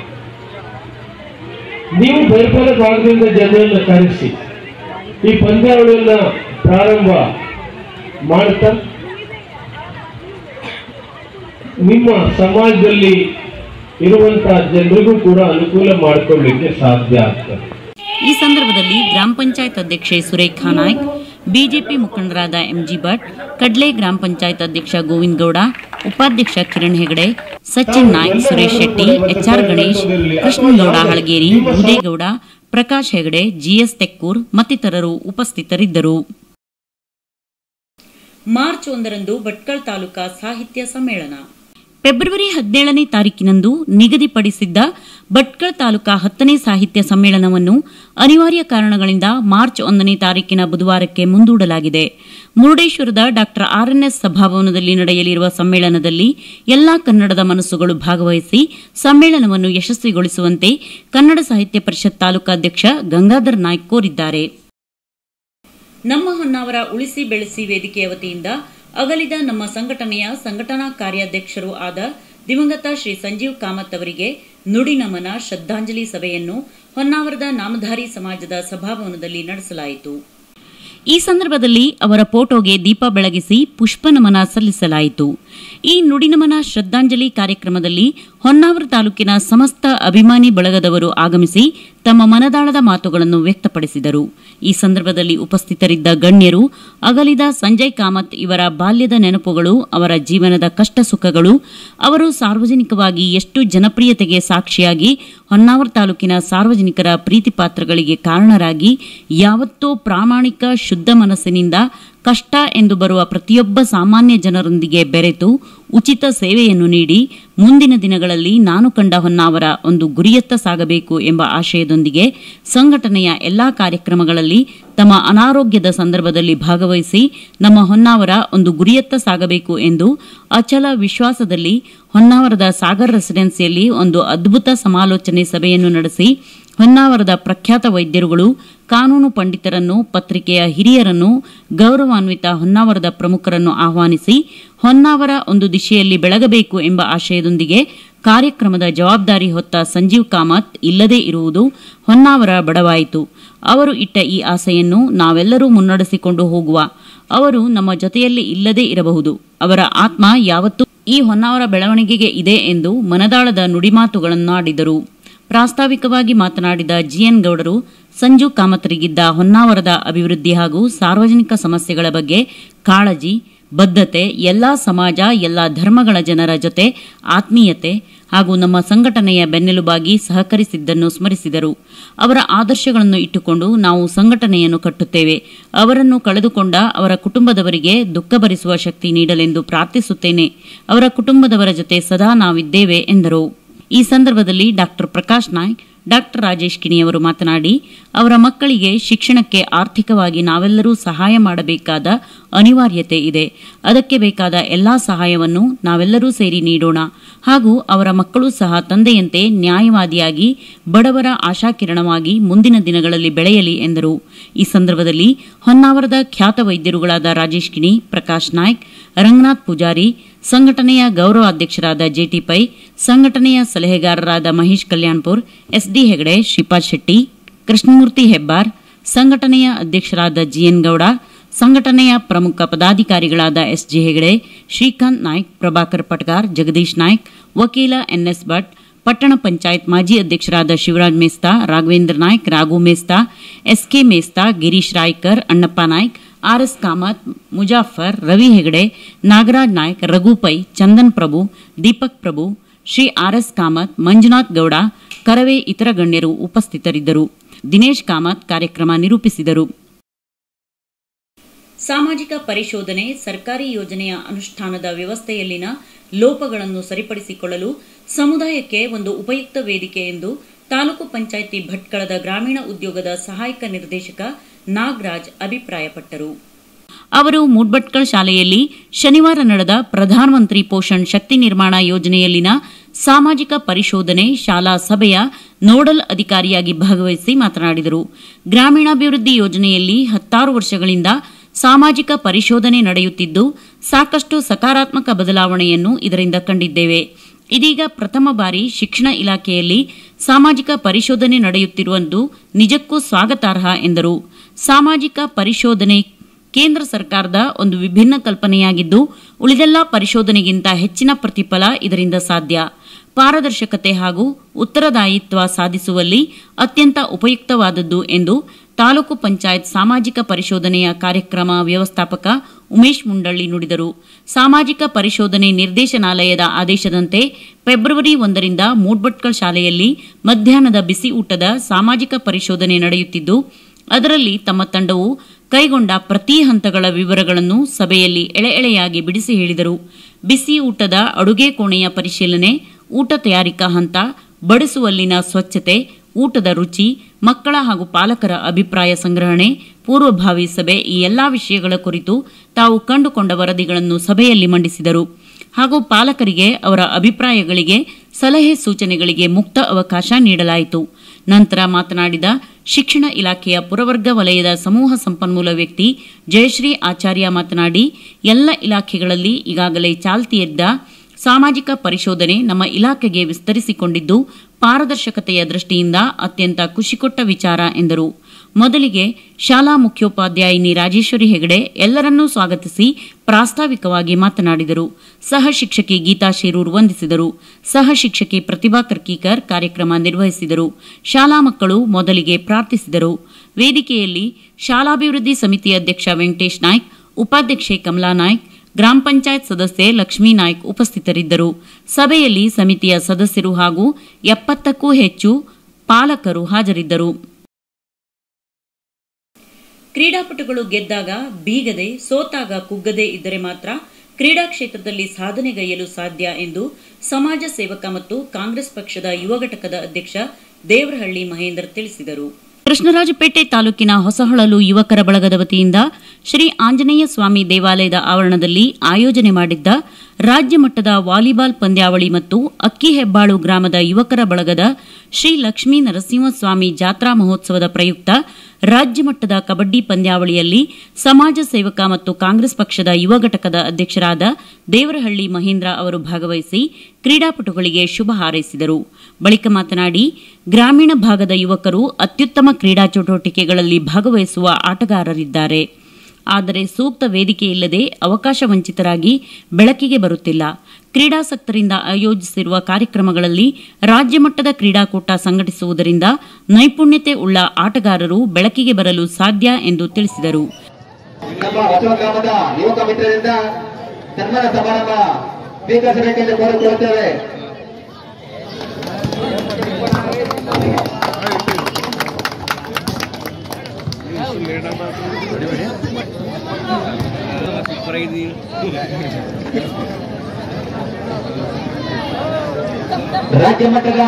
ನೀವು ಬೇರೆ ಬೇರೆ ಭಾಗದಿಂದ ಜನರನ್ನ ಕರೆಸಿ ಈ ಪಂದ್ಯಾವಳಿಯನ್ನ ಪ್ರಾರಂಭ ಮಾಡ್ತಾ ನಿಮ್ಮ ಸಮಾಜದಲ್ಲಿ ಇರುವಂತಹ ಜನರಿಗೂ ಕೂಡ ಅನುಕೂಲ ಮಾಡಿಕೊಳ್ಳಿಕ್ಕೆ ಸಾಧ್ಯ ಆಗ್ತದೆ ಈ ಸಂದರ್ಭದಲ್ಲಿ ಗ್ರಾಮ ಪಂಚಾಯತ್ ಅಧ್ಯಕ್ಷೆ ಸುರೇಖಾ ನಾಯ್ಕ್ ಬಿಜೆಪಿ ಮುಖಂಡರಾದ ಎಂಜಿ ಭಟ್ ಕಡ್ಲೆ ಗ್ರಾಮ ಪಂಚಾಯತ್ ಅಧ್ಯಕ್ಷ ಗೋವಿಂದ್ ಗೌಡ ಉಪಾಧ್ಯಕ್ಷ ಕಿರಣ್ ಹೆಗಡೆ ಸಚಿನ್ ನಾಯ್ಕ್ ಸುರೇಶ್ ಶೆಟ್ಟಿ ಎಚ್ಆರ್ ಗಣೇಶ್ ಕೃಷ್ಣಗೌಡ ಹಳಗೇರಿ ಭೂದೇಗೌಡ ಪ್ರಕಾಶ್ ಹೆಗಡೆ ಜಿಎಸ್ ತೆಕ್ಕೂರ್ ಮತ್ತಿತರರು ಉಪಸ್ಥಿತರಿದ್ದರು ಮಾರ್ಚ್ ಒಂದರಂದು ಭಟ್ಕಳ ತಾಲೂಕಾ ಸಾಹಿತ್ಯ ಸಮ್ಮೇಳನ ಫೆಬ್ರವರಿ ಹದಿನೇಳನೇ ತಾರೀಕಿನಂದು ನಿಗದಿಪಡಿಸಿದ್ದ ಭಟ್ಕಳ ತಾಲೂಕಾ ಹತ್ತನೇ ಸಾಹಿತ್ಯ ಸಮ್ಮೇಳನವನ್ನು ಅನಿವಾರ್ಯ ಕಾರಣಗಳಿಂದ ಮಾರ್ಚ್ ಒಂದನೇ ತಾರೀಕಿನ ಬುಧವಾರಕ್ಕೆ ಮುಂದೂಡಲಾಗಿದೆ ಮುರುಡೇಶ್ವರದ ಡಾ ಆರ್ಎನ್ಎಸ್ ಸಭಾಭವನದಲ್ಲಿ ನಡೆಯಲಿರುವ ಸಮ್ಮೇಳನದಲ್ಲಿ ಎಲ್ಲಾ ಕನ್ನಡದ ಮನಸ್ಸುಗಳು ಭಾಗವಹಿಸಿ ಸಮ್ಮೇಳನವನ್ನು ಯಶಸ್ವಿಗೊಳಿಸುವಂತೆ ಕನ್ನಡ ಸಾಹಿತ್ಯ ಪರಿಷತ್ ತಾಲೂಕಾಧ್ಯಕ್ಷ ಗಂಗಾಧರ್ ನಾಯ್ಕ್ ಕೋರಿದ್ದಾರೆ ನಮ್ಮ ಹೊನ್ನಾವರ ಉಳಿಸಿ ಬೆಳೆಸಿ ವೇದಿಕೆಯ ವತಿಯಿಂದ ಅಗಲಿದ ನಮ್ಮ ಸಂಘಟನೆಯ ಸಂಘಟನಾ ಕಾರ್ಯಾಧ್ಯಕ್ಷರು ಆದ ದಿವಂಗತ ಶ್ರೀ ಸಂಜೀವ್ ಕಾಮತ್ ಅವರಿಗೆ ನುಡಿ ನಮನ ಶ್ರದ್ಧಾಂಜಲಿ ಸಭೆಯನ್ನು ಹೊನ್ನಾವರದ ನಾಮಧಾರಿ ಸಮಾಜದ ಸಭಾಭವನದಲ್ಲಿ ನಡೆಸಲಾಯಿತು ಈ ಸಂದರ್ಭದಲ್ಲಿ ಅವರ ಫೋಟೋಗೆ ದೀಪ ಬೆಳಗಿಸಿ ಪುಷ್ಪ ನಮನ ಸಲ್ಲಿಸಲಾಯಿತು ಈ ನುಡಿನಮನ ಶ್ರದ್ಧಾಂಜಲಿ ಕಾರ್ಯಕ್ರಮದಲ್ಲಿ ಹೊನ್ನಾವರ ತಾಲೂಕಿನ ಸಮಸ್ತ ಅಭಿಮಾನಿ ಬಳಗದವರು ಆಗಮಿಸಿ ತಮ್ಮ ಮನದಾಳದ ಮಾತುಗಳನ್ನು ವ್ಯಕ್ತಪಡಿಸಿದರು ಈ ಸಂದರ್ಭದಲ್ಲಿ ಉಪಸ್ಥಿತರಿದ್ದ ಗಣ್ಯರು ಅಗಲಿದ ಸಂಜಯ್ ಕಾಮತ್ ಇವರ ಬಾಲ್ಯದ ನೆನಪುಗಳು ಅವರ ಜೀವನದ ಕಷ್ಟ ಸುಖಗಳು ಅವರು ಸಾರ್ವಜನಿಕವಾಗಿ ಎಷ್ಟು ಜನಪ್ರಿಯತೆಗೆ ಸಾಕ್ಷಿಯಾಗಿ ಹೊನ್ನಾವರ ತಾಲೂಕಿನ ಸಾರ್ವಜನಿಕರ ಪ್ರೀತಿ ಪಾತ್ರಗಳಿಗೆ ಕಾರಣರಾಗಿ ಯಾವತ್ತೂ ಪ್ರಾಮಾಣಿಕ ಶುದ್ಧ ಮನಸ್ಸಿನಿಂದ ಕಷ್ಟ ಎಂದು ಬರುವ ಪ್ರತಿಯೊಬ್ಬ ಸಾಮಾನ್ಯ ಜನರೊಂದಿಗೆ ಬೆರೆತು ಉಚಿತ ಸೇವೆಯನ್ನು ನೀಡಿ ಮುಂದಿನ ದಿನಗಳಲ್ಲಿ ನಾನು ಕಂಡ ಹೊನ್ನಾವರ ಒಂದು ಗುರಿಯತ್ತ ಸಾಗಬೇಕು ಎಂಬ ಆಶಯದೊಂದಿಗೆ ಸಂಘಟನೆಯ ಎಲ್ಲಾ ಕಾರ್ಯಕ್ರಮಗಳಲ್ಲಿ ತಮ್ಮ ಅನಾರೋಗ್ಯದ ಸಂದರ್ಭದಲ್ಲಿ ಭಾಗವಹಿಸಿ ನಮ್ಮ ಹೊನ್ನಾವರ ಒಂದು ಗುರಿಯತ್ತ ಸಾಗಬೇಕು ಎಂದು ಅಚಲ ವಿಶ್ವಾಸದಲ್ಲಿ ಹೊನ್ನಾವರದ ಸಾಗರ್ ರೆಸಿಡೆನ್ಸಿಯಲ್ಲಿ ಒಂದು ಅದ್ಭುತ ಸಮಾಲೋಚನೆ ಸಭೆಯನ್ನು ನಡೆಸಿ ಹೊನ್ನಾವರದ ಪ್ರಖ್ಯಾತ ವೈದ್ಯರುಗಳು ಕಾನೂನು ಪಂಡಿತರನ್ನು ಪತ್ರಿಕೆಯ ಹಿರಿಯರನ್ನು ಗೌರವಾನ್ವಿತ ಹೊನ್ನಾವರದ ಪ್ರಮುಖರನ್ನು ಆಹ್ವಾನಿಸಿ ಹೊನ್ನಾವರ ಒಂದು ದಿಶೆಯಲ್ಲಿ ಬೆಳಗಬೇಕು ಎಂಬ ಆಶಯದೊಂದಿಗೆ ಕಾರ್ಯಕ್ರಮದ ಜವಾಬ್ದಾರಿ ಹೊತ್ತ ಸಂಜೀವ್ ಕಾಮತ್ ಇಲ್ಲದೇ ಇರುವುದು ಹೊನ್ನಾವರ ಬಡವಾಯಿತು ಅವರು ಇಟ್ಟ ಈ ಆಸೆಯನ್ನು ನಾವೆಲ್ಲರೂ ಮುನ್ನಡೆಸಿಕೊಂಡು ಹೋಗುವ ಅವರು ನಮ್ಮ ಜೊತೆಯಲ್ಲಿ ಇಲ್ಲದೇ ಇರಬಹುದು ಅವರ ಆತ್ಮ ಯಾವತ್ತೂ ಈ ಹೊನ್ನಾವರ ಬೆಳವಣಿಗೆಗೆ ಇದೆ ಎಂದು ಮನದಾಳದ ನುಡಿಮಾತುಗಳನ್ನಾಡಿದರು ಪ್ರಾಸ್ತಾವಿಕವಾಗಿ ಮಾತನಾಡಿದ ಜಿಎನ್ ಗೌಡರು ಸಂಜು ಕಾಮತರಿಗಿದ್ದ ಹೊನ್ನಾವರದ ಅಭಿವೃದ್ಧಿ ಹಾಗೂ ಸಾರ್ವಜನಿಕ ಸಮಸ್ಯೆಗಳ ಬಗ್ಗೆ ಕಾಳಜಿ ಬದ್ಧತೆ ಎಲ್ಲಾ ಸಮಾಜ ಎಲ್ಲಾ ಧರ್ಮಗಳ ಜನರ ಜೊತೆ ಆತ್ಮೀಯತೆ ಹಾಗೂ ನಮ್ಮ ಸಂಘಟನೆಯ ಬೆನ್ನೆಲುಬಾಗಿ ಸಹಕರಿಸಿದ್ದನ್ನು ಸ್ಮರಿಸಿದರು ಅವರ ಆದರ್ಶಗಳನ್ನು ಇಟ್ಟುಕೊಂಡು ನಾವು ಸಂಘಟನೆಯನ್ನು ಕಟ್ಟುತ್ತೇವೆ ಅವರನ್ನು ಕಳೆದುಕೊಂಡ ಅವರ ಕುಟುಂಬದವರಿಗೆ ದುಃಖ ಭರಿಸುವ ಶಕ್ತಿ ನೀಡಲೆಂದು ಪ್ರಾರ್ಥಿಸುತ್ತೇನೆ ಅವರ ಕುಟುಂಬದವರ ಜೊತೆ ಸದಾ ನಾವಿದ್ದೇವೆ ಎಂದರು ಈ ಸಂದರ್ಭದಲ್ಲಿ ಡಾಕ್ಟರ್ ಪ್ರಕಾಶ್ ನಾಯ್ಕ್ ಡಾಕ್ಟರ್ ರಾಜೇಶ್ ಕಿಣಿಯವರು ಮಾತನಾಡಿ ಅವರ ಮಕ್ಕಳಿಗೆ ಶಿಕ್ಷಣಕ್ಕೆ ಆರ್ಥಿಕವಾಗಿ ನಾವೆಲ್ಲರೂ ಸಹಾಯ ಮಾಡಬೇಕಾದ ಅನಿವಾರ್ಯತೆ ಇದೆ ಅದಕ್ಕೆ ಬೇಕಾದ ಎಲ್ಲಾ ಸಹಾಯವನ್ನು ನಾವೆಲ್ಲರೂ ಸೇರಿ ನೀಡೋಣ ಹಾಗೂ ಅವರ ಮಕ್ಕಳು ಸಹ ತಂದೆಯಂತೆ ನ್ಯಾಯವಾದಿಯಾಗಿ ಬಡವರ ಆಶಾಕಿರಣವಾಗಿ ಮುಂದಿನ ದಿನಗಳಲ್ಲಿ ಬೆಳೆಯಲಿ ಎಂದರು ಈ ಸಂದರ್ಭದಲ್ಲಿ ಹೊನ್ನಾವರದ ಖ್ಯಾತ ವೈದ್ಯರುಗಳಾದ ರಾಜೇಶ್ ಕಿಣಿ ಪ್ರಕಾಶ್ ನಾಯ್ಕ್ ರಂಗನಾಥ್ ಪೂಜಾರಿ ಸಂಘಟನೆಯ ಗೌರವ ಅಧ್ಯಕ್ಷರಾದ ಜೆಟಿ ಪೈ ಸಂಘಟನೆಯ ಸಲಹೆಗಾರರಾದ ಮಹೇಶ್ ಕಲ್ಯಾಣ್ಪುರ್ ಎಸ್ಡಿ ಹೆಗಡೆ ಶ್ರೀಪಾದ್ ಶೆಟ್ಟಿ ಕೃಷ್ಣಮೂರ್ತಿ ಹೆಬ್ಬಾರ್ ಸಂಘಟನೆಯ ಅಧ್ಯಕ್ಷರಾದ ಜಿಎನ್ ಗೌಡ ಸಂಘಟನೆಯ ಪ್ರಮುಖ ಪದಾಧಿಕಾರಿಗಳಾದ ಎಸ್ಜಿ ಹೆಗಡೆ ಶ್ರೀಕಾಂತ್ ನಾಯ್ಕ್ ಪ್ರಭಾಕರ್ ಪಟ್ಗಾರ್ ಜಗದೀಶ್ ನಾಯ್ಕ್ ವಕೀಲ ಎನ್ಎಸ್ ಭಟ್ ಪಟ್ಟಣ ಪಂಚಾಯತ್ ಮಾಜಿ ಅಧ್ಯಕ್ಷರಾದ Shivaraj Mesta Raghavendra Naik Raghu Mesta SK Mesta Girish Raikar Annappa Naik RS Kamat Muzaffar Ravi Hegde Nagaraj Naik Raghu Pai Chandan Prabhu Deepak Prabhu Shri RS Kamat Manjunath Gowda Karave ಇತರ ಗಣ್ಯರು ಉಪಸ್ಥಿತರಿದ್ದರು ದಿನೇಶ್ ಕಾಮತ್ ಕಾರ್ಯಕ್ರಮ ನಿರೂಪಿಸಿದರು ಸಾಮಾಜಿಕ ಪರಿಶೋಧನೆ ಸರ್ಕಾರಿ ಯೋಜನೆಯ ಅನುಷ್ಠಾನದ ವ್ಯವಸ್ಥೆಯಲ್ಲಿನ ಲೋಪಗಳನ್ನು ಸರಿಪಡಿಸಿಕೊಳ್ಳಲು ಸಮುದಾಯಕ್ಕೆ ಒಂದು ಉಪಯುಕ್ತ ವೇದಿಕೆ ಎಂದು ತಾಲೂಕು ಪಂಚಾಯಿತಿ ಭಟ್ಕಳದ ಗ್ರಾಮೀಣ ಉದ್ಯೋಗದ ಸಹಾಯಕ ನಿರ್ದೇಶಕ ನಾಗರಾಜ್ ಅಭಿಪ್ರಾಯಪಟ್ಟರು ಅವರು ಮೂಡ್ಬಟ್ಕಳ್ ಶಾಲೆಯಲ್ಲಿ ಶನಿವಾರ ನಡೆದ ಪ್ರಧಾನಮಂತ್ರಿ ಪೋಷಣ್ ಶಕ್ತಿ ನಿರ್ಮಾಣ ಯೋಜನೆಯಲ್ಲಿನ ಸಾಮಾಜಿಕ ಪರಿಶೋಧನೆ ಶಾಲಾ ಸಭೆಯ ನೋಡಲ್ ಅಧಿಕಾರಿಯಾಗಿ ಭಾಗವಹಿಸಿ ಮಾತನಾಡಿದರು ಗ್ರಾಮೀಣಾಭಿವೃದ್ಧಿ ಯೋಜನೆಯಲ್ಲಿ ಹತ್ತಾರು ವರ್ಷಗಳಿಂದ ಸಾಮಾಜಿಕ ಪರಿಶೋಧನೆ ನಡೆಯುತ್ತಿದ್ದು ಸಾಕಷ್ಟು ಸಕಾರಾತ್ಮಕ ಬದಲಾವಣೆಯನ್ನು ಇದರಿಂದ ಕಂಡಿದ್ದೇವೆ ಇದೀಗ ಪ್ರಥಮ ಬಾರಿ ಶಿಕ್ಷಣ ಇಲಾಖೆಯಲ್ಲಿ ಸಾಮಾಜಿಕ ಪರಿಶೋಧನೆ ನಡೆಯುತ್ತಿರುವುದು ನಿಜಕ್ಕೂ ಸ್ವಾಗತಾರ್ಹ ಎಂದರು ಸಾಮಾಜಿಕ ಪರಿಶೋಧನೆ ಕೇಂದ್ರ ಸರ್ಕಾರದ ಒಂದು ವಿಭಿನ್ನ ಕಲ್ಪನೆಯಾಗಿದ್ದು ಉಳಿದೆಲ್ಲ ಪರಿಶೋಧನೆಗಿಂತ ಹೆಚ್ಚಿನ ಪ್ರತಿಫಲ ಇದರಿಂದ ಸಾಧ್ಯ ಪಾರದರ್ಶಕತೆ ಹಾಗೂ ಉತ್ತರದಾಯಿತ್ವ ಸಾಧಿಸುವಲ್ಲಿ ಅತ್ಯಂತ ಉಪಯುಕ್ತವಾದದ್ದು ಎಂದು ತಾಲೂಕು ಪಂಚಾಯತ್ ಸಾಮಾಜಿಕ ಪರಿಶೋಧನೆಯ ಕಾರ್ಯಕ್ರಮ ವ್ಯವಸ್ಥಾಪಕ ಉಮೇಶ್ ಮುಂಡಳ್ಳಿ ನುಡಿದರು ಸಾಮಾಜಿಕ ಪರಿಶೋಧನೆ ನಿರ್ದೇಶನಾಲಯದ ಆದೇಶದಂತೆ ಫೆಬ್ರವರಿ ಒಂದರಿಂದ ಮೂಡ್ಬಟ್ಕಲ್ ಶಾಲೆಯಲ್ಲಿ ಮಧ್ಯಾಹ್ನದ ಬಿಸಿ ಊಟದ ಸಾಮಾಜಿಕ ಪರಿಶೋಧನೆ ನಡೆಯುತ್ತಿದ್ದು ಅದರಲ್ಲಿ ತಮ್ಮ ತಂಡವು ಕೈಗೊಂಡ ಪ್ರತಿ ಹಂತಗಳ ವಿವರಗಳನ್ನು ಸಭೆಯಲ್ಲಿ ಎಳೆ ಎಳೆಯಾಗಿ ಬಿಡಿಸಿ ಹೇಳಿದರು ಬಿಸಿ ಊಟದ ಅಡುಗೆ ಕೋಣೆಯ ಪರಿಶೀಲನೆ ಊಟ ತಯಾರಿಕಾ ಹಂತ ಬಡಿಸುವಲ್ಲಿನ ಸ್ವಚ್ಛತೆ ಊಟದ ರುಚಿ ಮಕ್ಕಳ ಹಾಗೂ ಪಾಲಕರ ಅಭಿಪ್ರಾಯ ಸಂಗ್ರಹಣೆ ಪೂರ್ವಭಾವಿ ಸಭೆ ಈ ಎಲ್ಲಾ ವಿಷಯಗಳ ಕುರಿತು ತಾವು ಕಂಡುಕೊಂಡ ವರದಿಗಳನ್ನು ಸಭೆಯಲ್ಲಿ ಮಂಡಿಸಿದರು ಹಾಗೂ ಪಾಲಕರಿಗೆ ಅವರ ಅಭಿಪ್ರಾಯಗಳಿಗೆ ಸಲಹೆ ಸೂಚನೆಗಳಿಗೆ ಮುಕ್ತ ಅವಕಾಶ ನೀಡಲಾಯಿತು ನಂತರ ಮಾತನಾಡಿದ ಶಿಕ್ಷಣ ಇಲಾಖೆಯ ಪುರವರ್ಗ ವಲಯದ ಸಮೂಹ ಸಂಪನ್ಮೂಲ ವ್ಯಕ್ತಿ ಜಯಶ್ರೀ ಆಚಾರ್ಯ ಮಾತನಾಡಿ ಎಲ್ಲ ಇಲಾಖೆಗಳಲ್ಲಿ ಈಗಾಗಲೇ ಚಾಲ್ತಿಯದ್ದ ಸಾಮಾಜಿಕ ಪರಿಶೋಧನೆ ನಮ್ಮ ಇಲಾಖೆಗೆ ವಿಸ್ತರಿಸಿಕೊಂಡಿದ್ದು ಪಾರದರ್ಶಕತೆಯ ದೃಷ್ಟಿಯಿಂದ ಅತ್ಯಂತ ಖುಷಿಕೊಟ್ಟ ವಿಚಾರ ಎಂದರು ಮೊದಲಿಗೆ ಶಾಲಾ ಮುಖ್ಯೋಪಾಧ್ಯಾಯಿನಿ ರಾಜೇಶ್ವರಿ ಹೆಗಡೆ ಎಲ್ಲರನ್ನೂ ಸ್ವಾಗತಿಸಿ ಪ್ರಾಸ್ತಾವಿಕವಾಗಿ ಮಾತನಾಡಿದರು ಸಹ ಶಿಕ್ಷಕಿ ಗೀತಾ ಶೇರೂರ್ ವಂದಿಸಿದರು ಸಹ ಶಿಕ್ಷಕಿ ಪ್ರತಿಭಾ ಕರ್ಕೀಕರ್ ಕಾರ್ಯಕ್ರಮ ನಿರ್ವಹಿಸಿದರು ಶಾಲಾ ಮಕ್ಕಳು ಮೊದಲಿಗೆ ಪ್ರಾರ್ಥಿಸಿದರು ವೇದಿಕೆಯಲ್ಲಿ ಶಾಲಾಭಿವೃದ್ಧಿ ಸಮಿತಿ ಅಧ್ಯಕ್ಷ ವೆಂಕಟೇಶ್ ನಾಯ್ಕ್ ಉಪಾಧ್ಯಕ್ಷೆ ಕಮಲಾ ನಾಯ್ಕ್ ಗ್ರಾಮ ಪಂಚಾಯತ್ ಸದಸ್ಯೆ ಲಕ್ಷ್ಮೀ ನಾಯ್ಕ್ ಉಪಸ್ಥಿತರಿದ್ದರು ಸಭೆಯಲ್ಲಿ ಸಮಿತಿಯ ಸದಸ್ಯರು ಹಾಗೂ ಎಪ್ಪತ್ತಕ್ಕೂ ಹೆಚ್ಚು ಪಾಲಕರು ಹಾಜರಿದ್ದರು ಕ್ರೀಡಾಪಟುಗಳು ಗೆದ್ದಾಗ ಬೀಗದೆ ಸೋತಾಗ ಕುಗ್ಗದೆ ಇದ್ದರೆ ಮಾತ್ರ ಕ್ರೀಡಾ ಕ್ಷೇತ್ರದಲ್ಲಿ ಸಾಧನೆಗೈಯಲು ಸಾಧ್ಯ ಎಂದು ಸಮಾಜ ಸೇವಕ ಮತ್ತು ಕಾಂಗ್ರೆಸ್ ಪಕ್ಷದ ಯುವ ಘಟಕದ ಅಧ್ಯಕ್ಷ ದೇವರಹಳ್ಳಿ ಮಹೇಂದರ್ ತಿಳಿಸಿದರು ಕೃಷ್ಣರಾಜಪೇಟೆ ತಾಲೂಕಿನ ಹೊಸಹೊಳಲು ಯುವಕರ ಬಳಗದ ವತಿಯಿಂದ ಶ್ರೀ ಆಂಜನೇಯ ಸ್ವಾಮಿ ದೇವಾಲಯದ ಆವರಣದಲ್ಲಿ ಆಯೋಜನೆ ಮಾಡಿದ್ದ ರಾಜ್ಯ ಮಟ್ಟದ ವಾಲಿಬಾಲ್ ಪಂದ್ಯಾವಳಿ ಮತ್ತು ಅಕ್ಕಿ ಹೆಬ್ಬಾಳು ಗ್ರಾಮದ ಯುವಕರ ಬಳಗದ ಶ್ರೀ ಲಕ್ಷ್ಮೀ ನರಸಿಂಹಸ್ವಾಮಿ ಜಾತ್ರಾ ಮಹೋತ್ಸವದ ಪ್ರಯುಕ್ತ ರಾಜ್ಯ ಮಟ್ಟದ ಕಬಡ್ಡಿ ಪಂದ್ಯಾವಳಿಯಲ್ಲಿ ಸಮಾಜ ಸೇವಕ ಮತ್ತು ಕಾಂಗ್ರೆಸ್ ಪಕ್ಷದ ಯುವ ಘಟಕದ ಅಧ್ಯಕ್ಷರಾದ ದೇವರಹಳ್ಳಿ ಮಹೇಂದ್ರ ಅವರು ಭಾಗವಹಿಸಿ ಕ್ರೀಡಾಪಟುಗಳಿಗೆ ಶುಭ ಹಾರೈಸಿದರು ಬಳಿಕ ಮಾತನಾಡಿ ಗ್ರಾಮೀಣ ಭಾಗದ ಯುವಕರು ಅತ್ಯುತ್ತಮ ಕ್ರೀಡಾ ಚಟುವಟಿಕೆಗಳಲ್ಲಿ ಭಾಗವಹಿಸುವ ಆಟಗಾರರಿದ್ದಾರೆ ಆದರೆ ಸೂಕ್ತ ವೇದಿಕೆ ಇಲ್ಲದೆ ಅವಕಾಶ ವಂಚಿತರಾಗಿ ಬೆಳಕಿಗೆ ಬರುತ್ತಿಲ್ಲ ಕ್ರೀಡಾಸಕ್ತರಿಂದ ಆಯೋಜಿಸಿರುವ ಕಾರ್ಯಕ್ರಮಗಳಲ್ಲಿ ರಾಜ್ಯ ಮಟ್ಟದ ಕ್ರೀಡಾಕೂಟ ಸಂಘಟಿಸುವುದರಿಂದ ನೈಪುಣ್ಯತೆ ಉಳ್ಳ ಆಟಗಾರರು ಬೆಳಕಿಗೆ ಬರಲು ಸಾಧ್ಯ ಎಂದು ತಿಳಿಸಿದರು ನಮ್ಮ ಹೊಸ ಗ್ರಾಮದ ಯುವಕ ಮಿತ್ರರಿಂದ ಸನ್ಮಾನ ಸಮಾರಂಭ ಸ್ವೀಕರಿಸಬೇಕೆಂದು ಕೋರಿಕೊಳ್ಳುತ್ತೇವೆ ರಾಜ್ಯ ಮಟ್ಟದ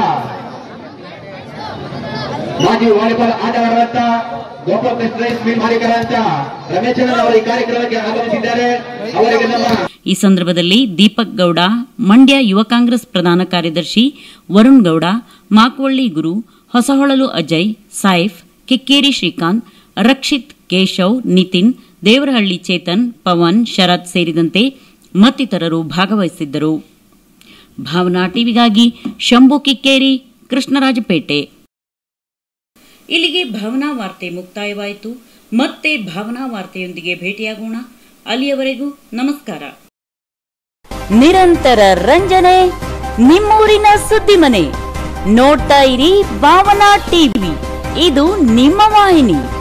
ಮಾಜಿ ವಾಲಿಬಾಲ್ ಆಟಗಾರರಂತ ಗೋಪಾಲ್ ಕೃಷ್ಣ ಮೀನ್ ಮಾಲೀಕರಂತ ರಮೇಶನ್ ಅವರು ಈ ಕಾರ್ಯಕ್ರಮಕ್ಕೆ ಆಗಮಿಸಿದ್ದಾರೆ ಅವರಿಗೆ ನಮ್ಮ ಈ ಸಂದರ್ಭದಲ್ಲಿ ದೀಪಕ್ ಗೌಡ ಮಂಡ್ಯ ಯುವ ಕಾಂಗ್ರೆಸ್ ಪ್ರಧಾನ ಕಾರ್ಯದರ್ಶಿ ವರುಣ್ ಗೌಡ ಮಾಕ್ವಳ್ಳಿ ಗುರು ಹೊಸಹೊಳಲು ಅಜಯ್ ಸೈಫ್ ಕಿಕ್ಕೇರಿ ಶ್ರೀಕಾಂತ್ ರಕ್ಷಿತ್ ಕೇಶವ್ ನಿತಿನ್ ದೇವರಹಳ್ಳಿ ಚೇತನ್ ಪವನ್ ಶರತ್ ಸೇರಿದಂತೆ ಮತ್ತಿತರರು ಭಾಗವಹಿಸಿದ್ದರು ಭಾವನಾ ಟಿವಿಗಾಗಿ ಶಂಭು ಕಿಕ್ಕೇರಿ ಕೃಷ್ಣರಾಜಪೇಟೆ ಇಲ್ಲಿಗೆ ಭಾವನಾ ವಾರ್ತೆ ಮುಕ್ತಾಯವಾಯಿತು ಮತ್ತೆ ಭಾವನಾ ವಾರ್ತೆಯೊಂದಿಗೆ ಭೇಟಿಯಾಗೋಣ ಅಲ್ಲಿಯವರೆಗೂ ನಮಸ್ಕಾರ ನಿರಂತರ ರಂಜನೆ ನಿಮ್ಮೂರಿನ ಸುದ್ದಿ ಮನೆ ನೋಡ್ತಾ ಇರಿ ಭಾವನಾ ಟಿವಿ ಇದು ನಿಮ್ಮ ವಾಹಿನಿ